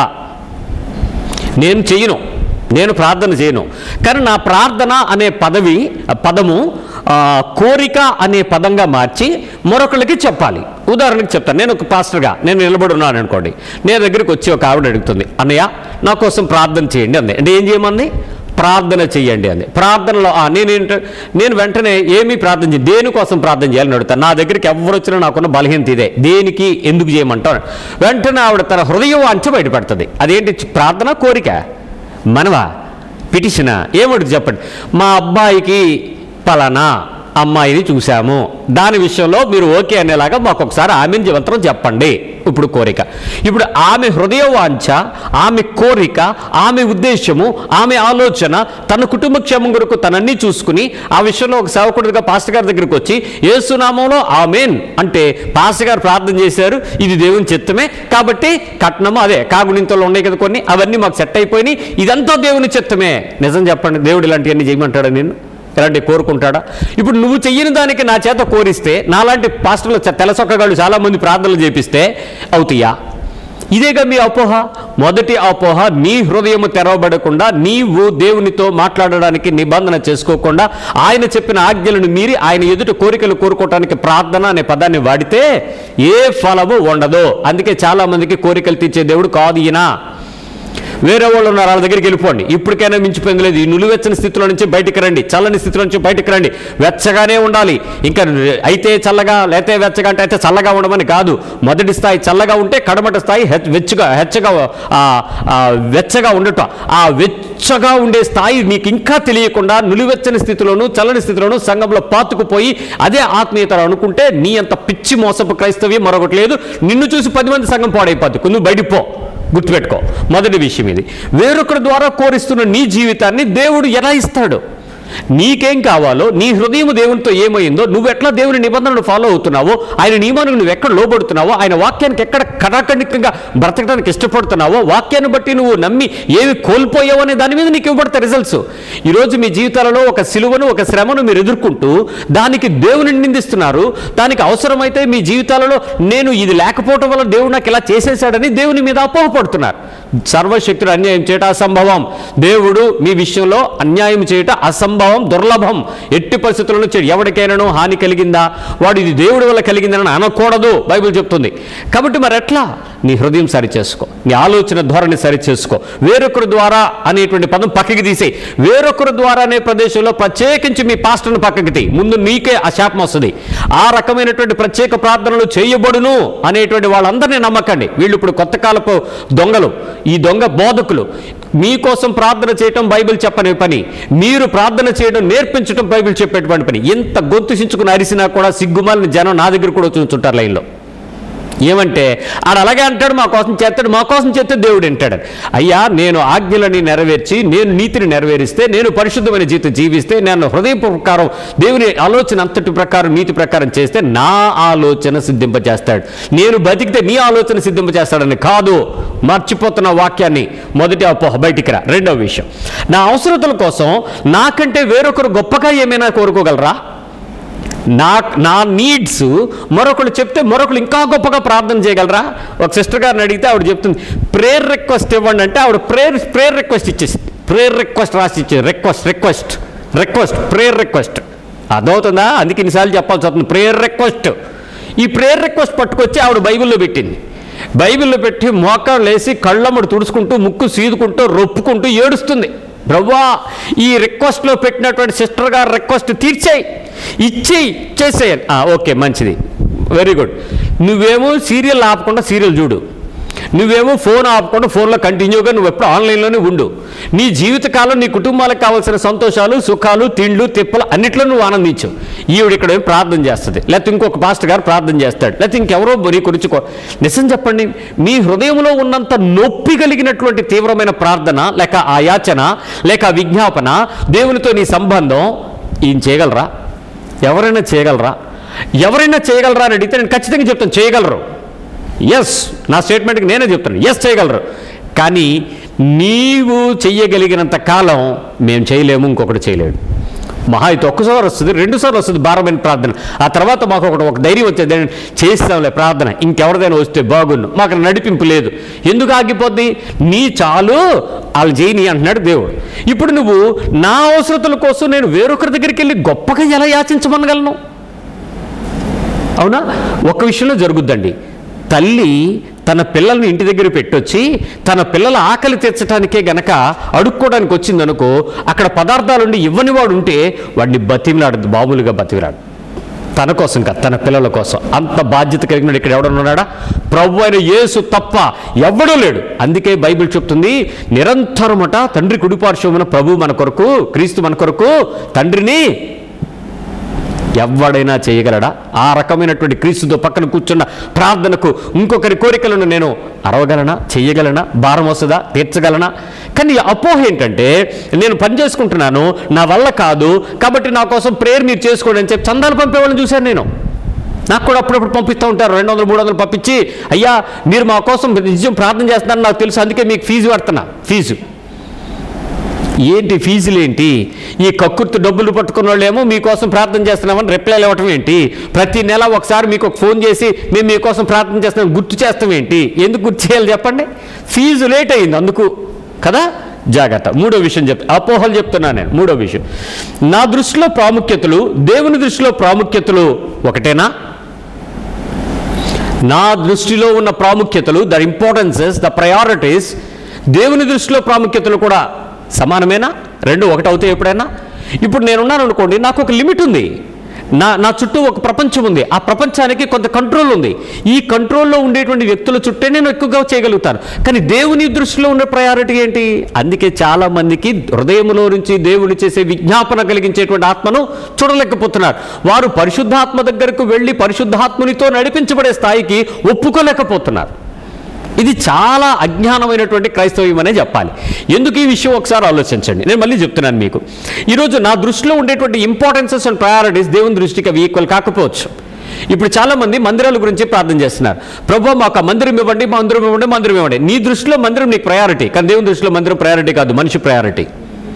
నేను చెయ్యను నేను ప్రార్థన చేయను కానీ నా ప్రార్థన అనే పదవి పదము ఆ, కోరిక అనే పదంగా మార్చి మరొకరికి చెప్పాలి ఉదాహరణకి చెప్తాను నేను ఒక పాస్టర్గా నేను నిలబడి ఉన్నాను అనుకోండి నేను దగ్గరికి వచ్చి ఒక ఆవిడ అడుగుతుంది అన్నయ్య నా కోసం ప్రార్థన చేయండి అంది అంటే ఏం చేయమంది ప్రార్థన చెయ్యండి అంది ప్రార్థనలో ఆ, నేనేంట నేను వెంటనే ఏమీ ప్రార్థన చేయ దేనికోసం ప్రార్థన చేయాలని అడుగుతాను నా దగ్గరికి ఎవరు వచ్చినా నాకున్న బలహీనత ఇదే దేనికి ఎందుకు చేయమంటాను వెంటనే ఆవిడ తన హృదయం అంచ బయటపడుతుంది అదేంటి ప్రార్థన కోరిక మనవా పిటిషనా ఏమడుగు చెప్పండి మా అబ్బాయికి పలానా అమ్మాయిని చూశాము దాని విషయంలో మీరు ఓకే అనేలాగా మాకు ఒకసారి ఆమెను జీవంతరం చెప్పండి ఇప్పుడు కోరిక ఇప్పుడు ఆమె హృదయ వాంఛ ఆమె కోరిక ఆమె ఉద్దేశము ఆమె ఆలోచన తన కుటుంబ క్షేమం కొరకు తనన్నీ చూసుకుని ఆ విషయంలో ఒక సేవకుడిగా పాస్టర్ గారి దగ్గరికి వచ్చి ఏసునామంలో ఆమెన్ అంటే పాస్టర్ గారు ప్రార్థన చేశారు ఇది దేవుని చిత్తమే కాబట్టి కట్నము అదే కాగుణింతలు ఉన్నాయి కదా కొన్ని అవన్నీ మాకు సెట్ అయిపోయినాయి ఇదంతా దేవుని చిత్తమే నిజం చెప్పండి దేవుడు ఇలాంటివన్నీ చేయమంటాడా నేను ఇలాంటి కోరుకుంటాడా ఇప్పుడు నువ్వు చెయ్యని దానికి నా చేత కోరిస్తే నాలాంటి పాస్టర్లు చ- తెలసొక్కగాళ్ళు చాలామంది ప్రార్థనలు చేపిస్తే అవుతాయా ఇదేగా మీ అపోహ మొదటి అపోహ నీ హృదయము తెరవబడకుండా నీవు దేవునితో మాట్లాడడానికి నిబంధన చేసుకోకుండా ఆయన చెప్పిన ఆజ్ఞలను మీరి ఆయన ఎదుట కోరికలు కోరుకోవటానికి ప్రార్థన అనే పదాన్ని వాడితే ఏ ఫలము ఉండదు అందుకే చాలా మందికి కోరికలు తీర్చే దేవుడు కాదు ఈయన వేరే వాళ్ళు ఉన్నారు వాళ్ళ దగ్గరికి వెళ్ళిపోండి ఇప్పటికైనా మించిపోయింది లేదు ఈ నులివెచ్చని స్థితిలో నుంచి బయటికి రండి చల్లని స్థితిలో నుంచి బయటికి రండి వెచ్చగానే ఉండాలి ఇంకా అయితే చల్లగా లేతే వెచ్చగా అంటే అయితే చల్లగా ఉండమని కాదు మొదటి స్థాయి చల్లగా ఉంటే కడమట స్థాయి హెచ్ వెచ్చగా హెచ్చగా ఆ, ఆ, వెచ్చగా ఉండటం ఆ వెచ్చగా ఉండే స్థాయి నీకు ఇంకా తెలియకుండా నులివెచ్చని స్థితిలోను చల్లని స్థితిలోను సంఘంలో పాతుకుపోయి అదే ఆత్మీయత అనుకుంటే నీ అంత పిచ్చి మోసపు క్రైస్తవ్యం మరొకటి లేదు నిన్ను చూసి పది మంది సంఘం పాడైపోద్ది నువ్వు బయటికి పో గుర్తుపెట్టుకో మొదటి విషయం ఇది వేరొకరి ద్వారా కోరిస్తున్న నీ జీవితాన్ని దేవుడు ఎలా ఇస్తాడు నీకేం కావాలో నీ హృదయం దేవునితో ఏమైందో నువ్వు ఎట్లా దేవుని నిబంధనలు ఫాలో అవుతున్నావో ఆయన నియమానికి నువ్వు ఎక్కడ లోబడుతున్నావో ఆయన వాక్యానికి ఎక్కడ కడాఖండికంగా బ్రతకడానికి ఇష్టపడుతున్నావో వాక్యాన్ని బట్టి నువ్వు నమ్మి ఏవి కోల్పోయావు అనే దాని మీద నీకు ఇవ్వబడతాయి రిజల్ట్స్ ఈరోజు మీ జీవితాలలో ఒక సిలువను ఒక శ్రమను మీరు ఎదుర్కొంటూ దానికి దేవుని నిందిస్తున్నారు దానికి అవసరమైతే మీ జీవితాలలో నేను ఇది లేకపోవటం వల్ల దేవుడు నాకు ఇలా చేసేసాడని దేవుని మీద అపోహపడుతున్నారు సర్వశక్తుడు అన్యాయం చేయట అసంభవం దేవుడు మీ విషయంలో అన్యాయం చేయట అసంభవం దుర్లభం ఎట్టి పరిస్థితుల్లో చేయడు ఎవరికైనాను హాని కలిగిందా వాడు ఇది దేవుడి వల్ల కలిగిందని అనకూడదు బైబిల్ చెప్తుంది కాబట్టి మరి ఎట్లా నీ హృదయం సరి చేసుకో నీ ఆలోచన ధోరణి సరి చేసుకో వేరొకరి ద్వారా అనేటువంటి పదం పక్కకి తీసేయి వేరొకరి ద్వారా అనే ప్రదేశంలో ప్రత్యేకించి మీ పాస్టర్ను పక్కకి తీ ముందు నీకే ఆ శాపం వస్తుంది ఆ రకమైనటువంటి ప్రత్యేక ప్రార్థనలు చేయబడును అనేటువంటి వాళ్ళందరినీ నమ్మకండి వీళ్ళు ఇప్పుడు కొత్త కాలపు దొంగలు ఈ దొంగ బోధకులు మీకోసం ప్రార్థన చేయటం బైబిల్ చెప్పని పని మీరు ప్రార్థన చేయడం నేర్పించడం బైబిల్ చెప్పేటువంటి పని ఎంత గొంతు చించుకుని అరిసినా కూడా సిగ్గుమాలిన జనం నా దగ్గర కూడా వచ్చి ఉంచుంటారు లైన్లో ఏమంటే ఆడు అలాగే అంటాడు మా కోసం చేస్తాడు మా కోసం చేస్తే దేవుడు వింటాడు అయ్యా నేను ఆజ్ఞలని నెరవేర్చి నేను నీతిని నెరవేరిస్తే నేను పరిశుద్ధమైన జీవితం జీవిస్తే నేను హృదయ ప్రకారం దేవుని ఆలోచన అంతటి ప్రకారం నీతి ప్రకారం చేస్తే నా ఆలోచన సిద్ధింపజేస్తాడు నేను బతికితే నీ ఆలోచన సిద్ధింపజేస్తాడని కాదు మర్చిపోతున్న వాక్యాన్ని మొదటి అపోహ బయటికి రా రెండవ విషయం నా అవసరతల కోసం నాకంటే వేరొకరు గొప్పగా ఏమైనా కోరుకోగలరా నా నా నీడ్స్ మరొకరు చెప్తే మరొకరు ఇంకా గొప్పగా ప్రార్థన చేయగలరా ఒక సిస్టర్ గారిని అడిగితే ఆవిడ చెప్తుంది ప్రేయర్ రిక్వెస్ట్ ఇవ్వండి అంటే ఆవిడ ప్రేయర్ ప్రేయర్ రిక్వెస్ట్ ఇచ్చేసి ప్రేయర్ రిక్వెస్ట్ రాసి ఇచ్చేది request request request prayer request అర్థమవుతుందా అందుకే ఇన్నిసార్లు చెప్పాల్సి వస్తుంది ప్రేయర్ రిక్వెస్ట్ ఈ ప్రేయర్ రిక్వెస్ట్ పట్టుకొచ్చి ఆవిడ బైబిల్లో పెట్టింది బైబిల్లో పెట్టి మోకాళ్ళు వేసి కళ్ళమ్మడు తుడుచుకుంటూ ముక్కు సీదుకుంటూ రొప్పుకుంటూ ఏడుస్తుంది బ్రవ్వా ఈ రిక్వెస్ట్లో పెట్టినటువంటి సిస్టర్ గారు రిక్వెస్ట్ తీర్చేయి ఇచ్చి చేసేయండి ఓకే మంచిది వెరీ గుడ్ నువ్వేమో సీరియల్ ఆపకుండా సీరియల్ చూడు నువ్వేమో ఫోన్ ఆపకుండా ఫోన్లో కంటిన్యూగా నువ్వు ఎప్పుడు ఆన్లైన్లోనే ఉండు నీ జీవితకాలం నీ కుటుంబాలకు కావాల్సిన సంతోషాలు సుఖాలు తిండ్లు తిప్పలు అన్నిట్లో నువ్వు ఆనందించు ఈవిడ ఇక్కడ ఏం ప్రార్థన చేస్తుంది లేకపోతే ఇంకొక పాస్టర్ గారు ప్రార్థన చేస్తాడు లేకపోతే ఇంకెవరో నీ గురించి కో- నిజం చెప్పండి మీ హృదయంలో ఉన్నంత నొప్పి కలిగినటువంటి తీవ్రమైన ప్రార్థన లేక ఆ యాచన లేక ఆ విజ్ఞాపన దేవునితో నీ సంబంధం ఈయన చేయగలరా ఎవరైనా చేయగలరా ఎవరైనా చేయగలరా అని అడిగితే నేను ఖచ్చితంగా చెప్తాను చేయగలరు ఎస్ నా స్టేట్మెంట్కి నేనే చెప్తాను ఎస్ చేయగలరు కానీ నీవు చెయ్యగలిగినంత కాలం మేము చేయలేము ఇంకొకటి చేయలేడు మహా అయితే ఒక్కసారి వస్తుంది రెండుసార్లు వస్తుంది భారమైన ప్రార్థన ఆ తర్వాత మాకు ఒకటి ఒక ధైర్యం వచ్చేది "నేను చేస్తాంలే ప్రార్థన ఇంకెవరిదైనా వస్తే బాగుండు మాకు నడిపింపు లేదు ఎందుకు ఆగిపోద్ది నీ చాలు వాళ్ళు చేయని అంటున్నాడు దేవుడు ఇప్పుడు నువ్వు నా అవసరతల కోసం నేను వేరొకరి దగ్గరికి వెళ్ళి గొప్పగా ఎలా యాచించమనగలను అవునా ఒక విషయంలో జరుగుద్దండి తల్లి తన పిల్లల్ని ఇంటి దగ్గర పెట్టొచ్చి తన పిల్లల ఆకలి తీర్చడానికే గనక అడుక్కోవడానికి వచ్చిందనుకో అక్కడ పదార్థాలుండి ఇవ్వని వాడు ఉంటే వాడిని బతిమిలాడదు మామూలుగా బతిమిలాడు తన కోసం కాదు తన పిల్లల కోసం అంత బాధ్యత కలిగినాడు ఇక్కడ ఎవడన్నాడా ప్రభు అయిన యేసు తప్ప ఎవ్వడూ లేడు అందుకే బైబిల్ చెప్తుంది నిరంతరమట తండ్రి కుడిపార్శ్వమున ప్రభు మన కొరకు క్రీస్తు మన కొరకు తండ్రిని ఎవడైనా చేయగలడా ఆ రకమైనటువంటి క్రీస్తుతో పక్కన కూర్చున్న ప్రార్థనకు ఇంకొకరి కోరికలను నేను అరవగలనా చెయ్యగలనా భారం వస్తుందా తీర్చగలనా కానీ అపోహ ఏంటంటే నేను పని చేసుకుంటున్నాను నా వల్ల కాదు కాబట్టి నా కోసం ప్రేయర్ మీరు చేసుకోండి అని చెప్పి చందాలు పంపేవాళ్ళని చూశాను నేను నాకు కూడా అప్పుడప్పుడు పంపిస్తూ ఉంటారు రెండు వందలు మూడు వందలు పంపించి అయ్యా మీరు మా కోసం నిజం ప్రార్థన చేస్తున్నారని నాకు తెలుసు అందుకే మీకు ఫీజు పడుతున్నా ఫీజు ఏంటి ఫీజులు ఏంటి ఈ కక్కుర్తి డబ్బులు పట్టుకున్న వాళ్ళేమో మీకోసం ప్రార్థన చేస్తున్నామని రిప్లైలు ఇవ్వటం ఏంటి ప్రతి నెల ఒకసారి మీకు ఒక ఫోన్ చేసి మేము మీకోసం ప్రార్థన చేస్తున్నాం గుర్తు చేస్తాం ఏంటి ఎందుకు గుర్తు చేయాలి చెప్పండి ఫీజు లేట్ అయింది అందుకు కదా జాగ్రత్త మూడో విషయం చెప్తా అపోహలు చెప్తున్నాను నేను మూడో విషయం నా దృష్టిలో ప్రాముఖ్యతలు దేవుని దృష్టిలో ప్రాముఖ్యతలు ఒకటేనా నా దృష్టిలో ఉన్న ప్రాముఖ్యతలు ద ఇంపార్టెన్సెస్ ద ప్రయారిటీస్ దేవుని దృష్టిలో ప్రాముఖ్యతలు కూడా సమానమేనా రెండు ఒకటి అవుతాయి ఎప్పుడైనా ఇప్పుడు నేనున్నాను అనుకోండి నాకు ఒక లిమిట్ ఉంది నా నా చుట్టూ ఒక ప్రపంచం ఉంది ఆ ప్రపంచానికి కొంత కంట్రోల్ ఉంది ఈ కంట్రోల్లో ఉండేటువంటి వ్యక్తుల చుట్టే నేను ఎక్కువగా చేయగలుగుతాను కానీ దేవుని దృష్టిలో ఉన్న ప్రయారిటీ ఏంటి అందుకే చాలా మందికి హృదయంలో నుంచి దేవుని చేసే విజ్ఞాపన కలిగించేటువంటి ఆత్మను చూడలేకపోతున్నారు వారు పరిశుద్ధాత్మ దగ్గరకు వెళ్ళి పరిశుద్ధాత్మునితో నడిపించబడే స్థాయికి ఒప్పుకోలేకపోతున్నారు ఇది చాలా అజ్ఞానమైనటువంటి క్రైస్తవ్యం అనే చెప్పాలి ఎందుకు ఈ విషయం ఒకసారి ఆలోచించండి నేను మళ్ళీ చెప్తున్నాను మీకు ఈరోజు నా దృష్టిలో ఉండేటువంటి ఇంపార్టెన్సెస్ అండ్ ప్రయారిటీస్ దేవుని దృష్టికి అవి ఈక్వల్ కాకపోవచ్చు ఇప్పుడు చాలా మంది మందిరాల గురించి ప్రార్థన చేస్తున్నారు ప్రభు మాకు ఆ మందిరం ఇవ్వండి మందిరం ఇవ్వండి మందిరం ఇవ్వండి నీ దృష్టిలో మందిరం నీకు ప్రయారిటీ కానీ దేవుని దృష్టిలో మందిరం ప్రయారిటీ కాదు మనిషి ప్రయారిటీ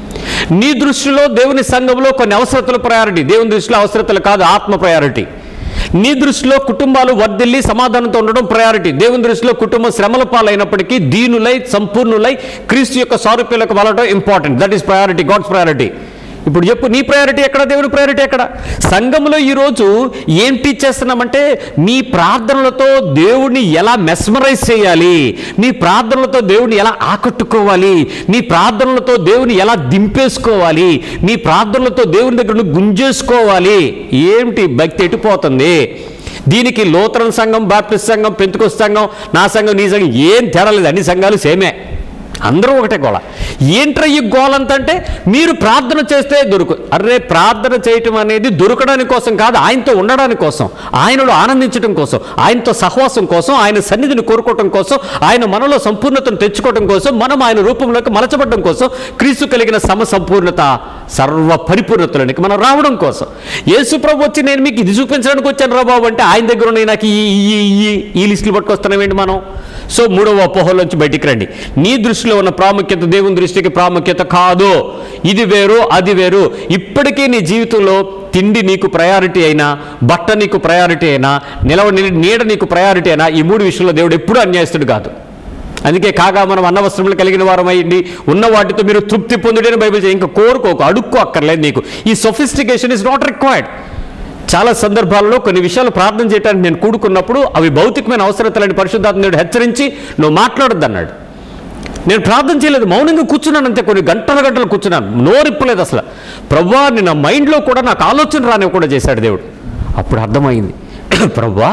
నీ దృష్టిలో దేవుని సంఘంలో కొన్ని అవసరతలు ప్రయారిటీ దేవుని దృష్టిలో అవసరతలు కాదు ఆత్మ ప్రయారిటీ నీ దృష్టిలో కుటుంబాలు వర్ధిల్లి సమాధానంతో ఉండడం ప్రయారిటీ దేవుని దృష్టిలో కుటుంబం శ్రమల పాలైనప్పటికీ దీనులై సంపూర్ణులై క్రీస్తు యొక్క సారూప్యాలకు వలటం important that is priority God's priority ఇప్పుడు చెప్పు నీ ప్రయారిటీ ఎక్కడ దేవుని ప్రయారిటీ ఎక్కడ సంఘంలో ఈరోజు ఏం టీచ్ చేస్తున్నామంటే మీ ప్రార్థనలతో దేవుడిని ఎలా మెస్మరైజ్ చేయాలి నీ ప్రార్థనలతో దేవుడిని ఎలా ఆకట్టుకోవాలి నీ ప్రార్థనలతో దేవుని ఎలా దింపేసుకోవాలి నీ ప్రార్థనలతో దేవుని దగ్గర నుండి గుంజేసుకోవాలి ఏమిటి భక్తి ఎటుపోతుంది దీనికి లోతరన్ సంఘం బాప్టిస్ట్ సంఘం పెంతుకొస్ సంఘం నా సంఘం నీ సంఘం ఏం తేడా లేదు అన్ని సంఘాలు సేమే అందరూ ఒకటే గోళ ఏంట్రా ఈ గోలంత అంటే మీరు ప్రార్థన చేస్తే దొరుకు అరే ప్రార్థన చేయటం అనేది దొరకడానికి కోసం కాదు ఆయనతో ఉండడానికి కోసం ఆయనలో ఆనందించడం కోసం ఆయనతో సహవాసం కోసం ఆయన సన్నిధిని కోరుకోవటం కోసం ఆయన మనలో సంపూర్ణతను తెచ్చుకోవడం కోసం మనం ఆయన రూపంలోకి మలచబడడం కోసం క్రీస్తు కలిగిన సమ సంపూర్ణత సర్వ పరిపూర్ణతలోనికి మనం రావడం కోసం యేసు ప్రభు వచ్చి నేను మీకు ఇది చూపించడానికి వచ్చాను రా బాబు అంటే ఆయన దగ్గర ఉన్నాయి నాకు ఈ ఈ ఈ ఈ లిస్టులు పట్టుకొస్తున్నామేంటి మనం సో మూడవ అపోహలోంచి బయటికి రండి నీ దృష్టిలో ఉన్న ప్రాముఖ్యత దేవుని దృష్టికి ప్రాముఖ్యత కాదు ఇది వేరు అది వేరు ఇప్పటికీ నీ జీవితంలో తిండి నీకు ప్రయారిటీ అయినా బట్ట నీకు ప్రయారిటీ అయినా నిలవ నీడ నీకు ప్రయారిటీ అయినా ఈ మూడు విషయంలో దేవుడు ఎప్పుడూ అన్యాయస్తుడు కాదు అందుకే కాగా మనం అన్న వస్త్రములు కలిగిన వారం అయ్యండి ఉన్న వాటితో మీరు తృప్తి పొందుడని బైబిల్ చేయి. ఇంకా కోరుకోకు అడుక్కో అక్కర్లేదు నీకు ఈ సొఫిస్టికేషన్ ఇస్ నాట్ రిక్వైర్డ్ చాలా సందర్భాల్లో కొన్ని విషయాలు ప్రార్థన చేయడానికి నేను కూడుకున్నప్పుడు అవి భౌతికమైన అవసరతలని పరిశుద్ధాత్మ దేవుడు హెచ్చరించి నువ్వు మాట్లాడొద్దు అన్నాడు నేను ప్రార్థన చేయలేదు మౌనంగా కూర్చున్నాను అంతే కొన్ని గంటల గంటలు కూర్చున్నాను నోరిప్పలేదు అసలు ప్రవ్వా నీ నా మైండ్లో కూడా నాకు ఆలోచన రానివి కూడా చేశాడు దేవుడు అప్పుడు అర్థమైంది ప్రవ్వా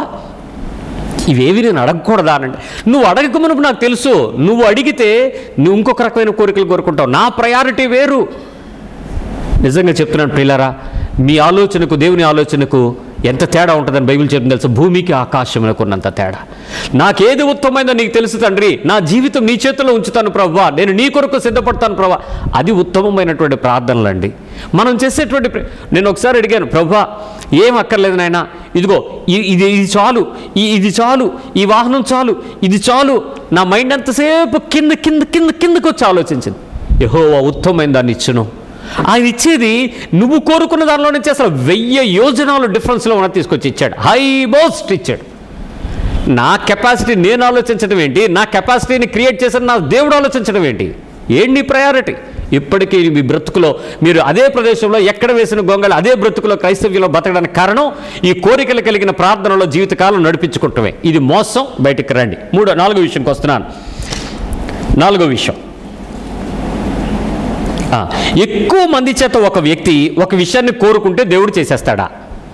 ఇవేవి నేను అడగకూడదా అనంటే నువ్వు అడగకమునపు నాకు తెలుసు నువ్వు అడిగితే నువ్వు ఇంకొక రకమైన కోరికలు కోరుకుంటావు నా ప్రయారిటీ వేరు నిజంగా చెప్తున్నాను ప్రియులారా మీ ఆలోచనకు దేవుని ఆలోచనకు ఎంత తేడా ఉంటుందని బైబిల్ చెప్తుంది తెలుసు భూమికి ఆకాశములకు ఉన్నంత తేడా నాకేది ఉత్తమమైందో నీకు తెలుసు తండ్రి నా జీవితం నీ చేతిలో ఉంచుతాను ప్రవ్వా నేను నీ కొరకు సిద్ధపడతాను ప్రవ్వా అది ఉత్తమమైనటువంటి ప్రార్థనలండి మనం చేసేటువంటి ప్ర- నేను ఒకసారి అడిగాను ప్రవ్వా ఏం అక్కర్లేదు నాయన ఇదిగో ఇ- ఇది ఇది చాలు ఈ ఇది చాలు ఈ వాహనం చాలు ఇది చాలు నా మైండ్ అంతసేపు కింద కింద కింద కిందకు వచ్చి ఆలోచించింది యహో ఉత్తమమైన దాన్ని ఇచ్చును ఆయన ఇచ్చేది నువ్వు కోరుకున్న దానిలో నుంచి అసలు వెయ్యి యోజనాలు డిఫరెన్స్లో ఉన్న తీసుకొచ్చి ఇచ్చాడు హై మోస్ట్ ఇచ్చాడు నా కెపాసిటీ నేను ఆలోచించడం ఏంటి నా కెపాసిటీని క్రియేట్ చేసిన నా దేవుడు ఆలోచించడం ఏంటి ఏంటి ప్రయారిటీ ఇప్పటికీ మీ బ్రతుకులో మీరు అదే ప్రదేశంలో ఎక్కడ వేసిన గొంగళి అదే బ్రతుకులో క్రైస్తవ్యంలో బతకడానికి కారణం ఈ కోరికలు కలిగిన ప్రార్థనలో జీవితకాలం నడిపించుకుంటమే ఇది మోసం బయటికి రండి మూడో నాలుగో విషయంకి వస్తున్నాను నాలుగో విషయం ఆ, ఎక్కువ మంది చేత ఒక వ్యక్తి ఒక విషయాన్ని కోరుకుంటే దేవుడు చేసేస్తాడా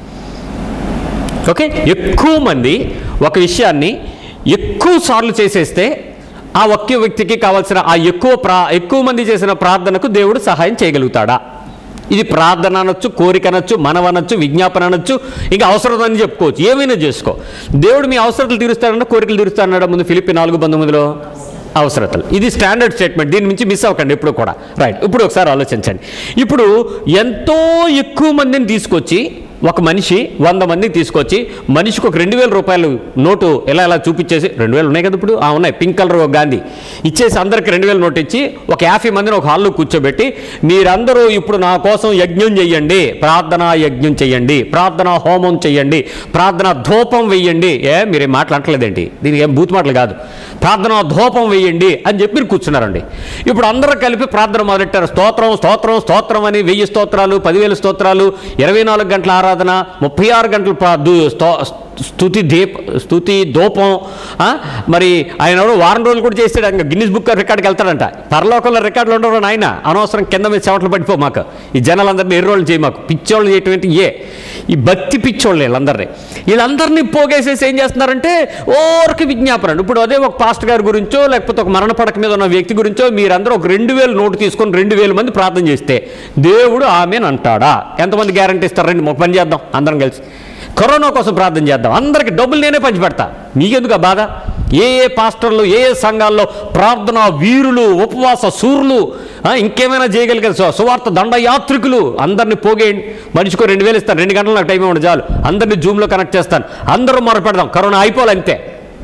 ఓకే ఎక్కువ మంది ఒక విషయాన్ని ఎక్కువ సార్లు చేసేస్తే ఆ ఒకే వ్యక్తికి కావాల్సిన ఆ ఎక్కువ ప్రా ఎక్కువ మంది చేసిన ప్రార్థనకు దేవుడు సహాయం చేయగలుగుతాడా ఇది ప్రార్థన అనొచ్చు కోరిక అనొచ్చు మనవనొచ్చు విజ్ఞాపన అనొచ్చు ఇంకా అవసరం అని చెప్పుకోవచ్చు ఏమైనా చేసుకో దేవుడు మీ అవసరాలు తీరుస్తాడన్నా కోరికలు తీరుస్తాడన్నాడు ముందు ఫిలిపి నాలుగు పంతొమ్మిదిలో అవసరతలు ఇది స్టాండర్డ్ స్టేట్మెంట్ దీని నుంచి మిస్ అవ్వకండి ఇప్పుడు కూడా రైట్ ఇప్పుడు ఒకసారి ఆలోచించండి ఇప్పుడు ఎంతో ఎక్కువ మందిని తీసుకొచ్చి ఒక మనిషి వంద మందిని తీసుకొచ్చి మనిషికి ఒక రెండు వేల రూపాయలు నోటు ఎలా ఎలా చూపించేసి రెండు వేలు ఉన్నాయి కదా ఇప్పుడు ఆ ఉన్నాయి పింక్ కలర్ ఒక గాంధీ ఇచ్చేసి అందరికి రెండు వేల నోటు ఇచ్చి ఒక యాభై మందిని ఒక హాల్లో కూర్చోబెట్టి మీరందరూ ఇప్పుడు నా కోసం యజ్ఞం చెయ్యండి ప్రార్థనా యజ్ఞం చెయ్యండి ప్రార్థనా హోమం చెయ్యండి ప్రార్థనా ధూపం వెయ్యండి ఏ మీరేం మాట్లాడలేదేంటి దీనికి ఏం బూత్ మాటలు కాదు ప్రార్థనా ధూపం వెయ్యండి అని చెప్పి మీరు కూర్చున్నారండి ఇప్పుడు అందరూ కలిపి ప్రార్థన మొదలెట్టారు స్తోత్రం స్తోత్రం స్తోత్రం అని వెయ్యి స్తోత్రాలు పదివేల స్తోత్రాలు ఇరవై నాలుగు గంటల ఆరాధన ముప్పై ఆరు గంటల ప్రా- దు- స్తో- స్తుతి దీప్ స్తుతి దూపం ఆ? మరి ఆయన ఎవరో వారం రోజులు కూడా చేస్తాడు ఇంకా గిన్నిస్ బుక్ రికార్డ్కి వెళ్తాడంట పరలోకంలో రికార్డులు ఉండవు ఆయన అనవసరం కింద మీద చెవట్లు పడిపో మాకు ఈ జనాలందరినీ ఎర్రోళ్ళు చేయి మాకు పిచ్చోళ్ళు చేయటం ఏ ఈ భక్తి పిచ్చోళ్ళు వీళ్ళందరినీ వీళ్ళందరినీ పోగేసేసి ఏం చేస్తున్నారంటే ఓరికి విజ్ఞాపన ఇప్పుడు అదే ఒక పాస్ట్ గారి గురించో లేకపోతే ఒక మరణ పడక మీద ఉన్న వ్యక్తి గురించో మీరందరూ ఒక రెండు వేలు నోటు తీసుకొని రెండు వేల మంది ప్రార్థన చేస్తే దేవుడు ఆమెను అంటాడా ఎంతమంది గ్యారంటీ ఇస్తారు రండి ఒక పని చేద్దాం అందరం కలిసి కరోనా కోసం ప్రార్థన చేద్దాం అందరికి డబ్బులు నేనే పంచిపెడతా మీకెందుకు ఆ బాధ ఏ ఏ పాస్టర్లు ఏ ఏ సంఘాల్లో ప్రార్థన వీరులు ఉపవాస సూర్యులు ఆ, ఇంకేమైనా చేయగలిగే సు- సువార్త దండయాత్రికులు అందరిని పోగేయండి మనిషికో రెండు వేలు ఇస్తాను రెండు గంటలు నాకు టైం ఇవ్వండి చాలు అందరిని జూమ్లో కనెక్ట్ చేస్తాను అందరూ మొరపెడదాం కరోనా అయిపోవాలి అంతే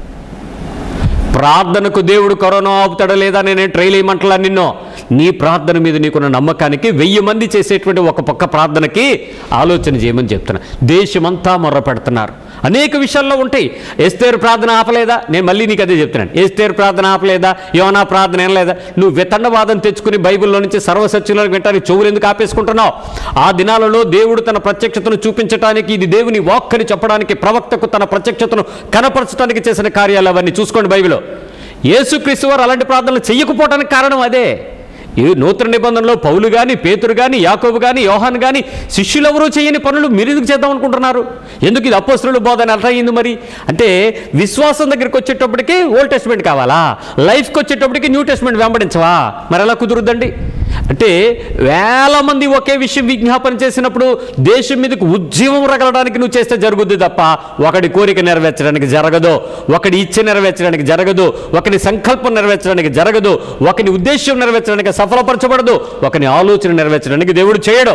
ప్రార్థనకు దేవుడు కరోనా ఆపుతాడా లేదా నేను ట్రైల్ వేయమంటలా నిన్ను నీ ప్రార్థన మీద నీకున్న నమ్మకానికి వెయ్యి మంది చేసేటువంటి ఒక పక్క ప్రార్థనకి ఆలోచన చేయమని చెప్తున్నా దేశమంతా మొర్ర పెడుతున్నారు అనేక విషయాల్లో ఉంటాయి ఎస్తేరు ప్రార్థన ఆపలేదా నేను మళ్ళీ నీకు అదే చెప్తున్నాను ఎస్తేరు ప్రార్థన ఆపలేదా యోనా ప్రార్థన ఏం లేదా నువ్వు వితండవాదం తెచ్చుకుని బైబిల్లో నుంచి సర్వసత్యంలోకి వింటానికి చెవులు ఎందుకు ఆపేసుకుంటున్నావు ఆ దినాలలో దేవుడు తన ప్రత్యక్షతను చూపించడానికి ఇది దేవుని వాక్ అని చెప్పడానికి ప్రవక్తకు తన ప్రత్యక్షతను కనపరచడానికి చేసిన కార్యాలు అవన్నీ చూసుకోండి బైబిల్లో యేసుక్రీస్తు వారు అలాంటి ప్రార్థనలు చెయ్యకపోవడానికి కారణం అదే ఈ నూతన నిబంధనలో పౌలు కానీ పేతురు కానీ యాకోబు కానీ యోహాన్ కానీ శిష్యులెవరూ చేయని పనులు మీరు ఎందుకు చేద్దాం అనుకుంటున్నారు ఎందుకు ఇది అపోస్తుల బోధన అర్థం అయింది మరి అంటే విశ్వాసం దగ్గరికి వచ్చేటప్పటికి ఓల్డ్ టెస్ట్మెంట్ కావాలా లైఫ్కి వచ్చేటప్పటికి న్యూ టెస్ట్మెంట్ వెంబడించవా మరి ఎలా కుదురుద్దండి అంటే వేల మంది ఒకే విషయం విజ్ఞాపన చేసినప్పుడు దేశం మీదకి ఉద్యమం రగలడానికి నువ్వు చేస్తే జరుగుద్ది తప్ప ఒకడి కోరిక నెరవేర్చడానికి జరగదు ఒకడి ఇచ్చ నెరవేర్చడానికి జరగదు ఒకని సంకల్పం నెరవేర్చడానికి జరగదు ఒకని ఉద్దేశం నెరవేర్చడానికి సఫలపరచబడదు ఒకని ఆలోచన నెరవేర్చడానికి దేవుడు చేయడు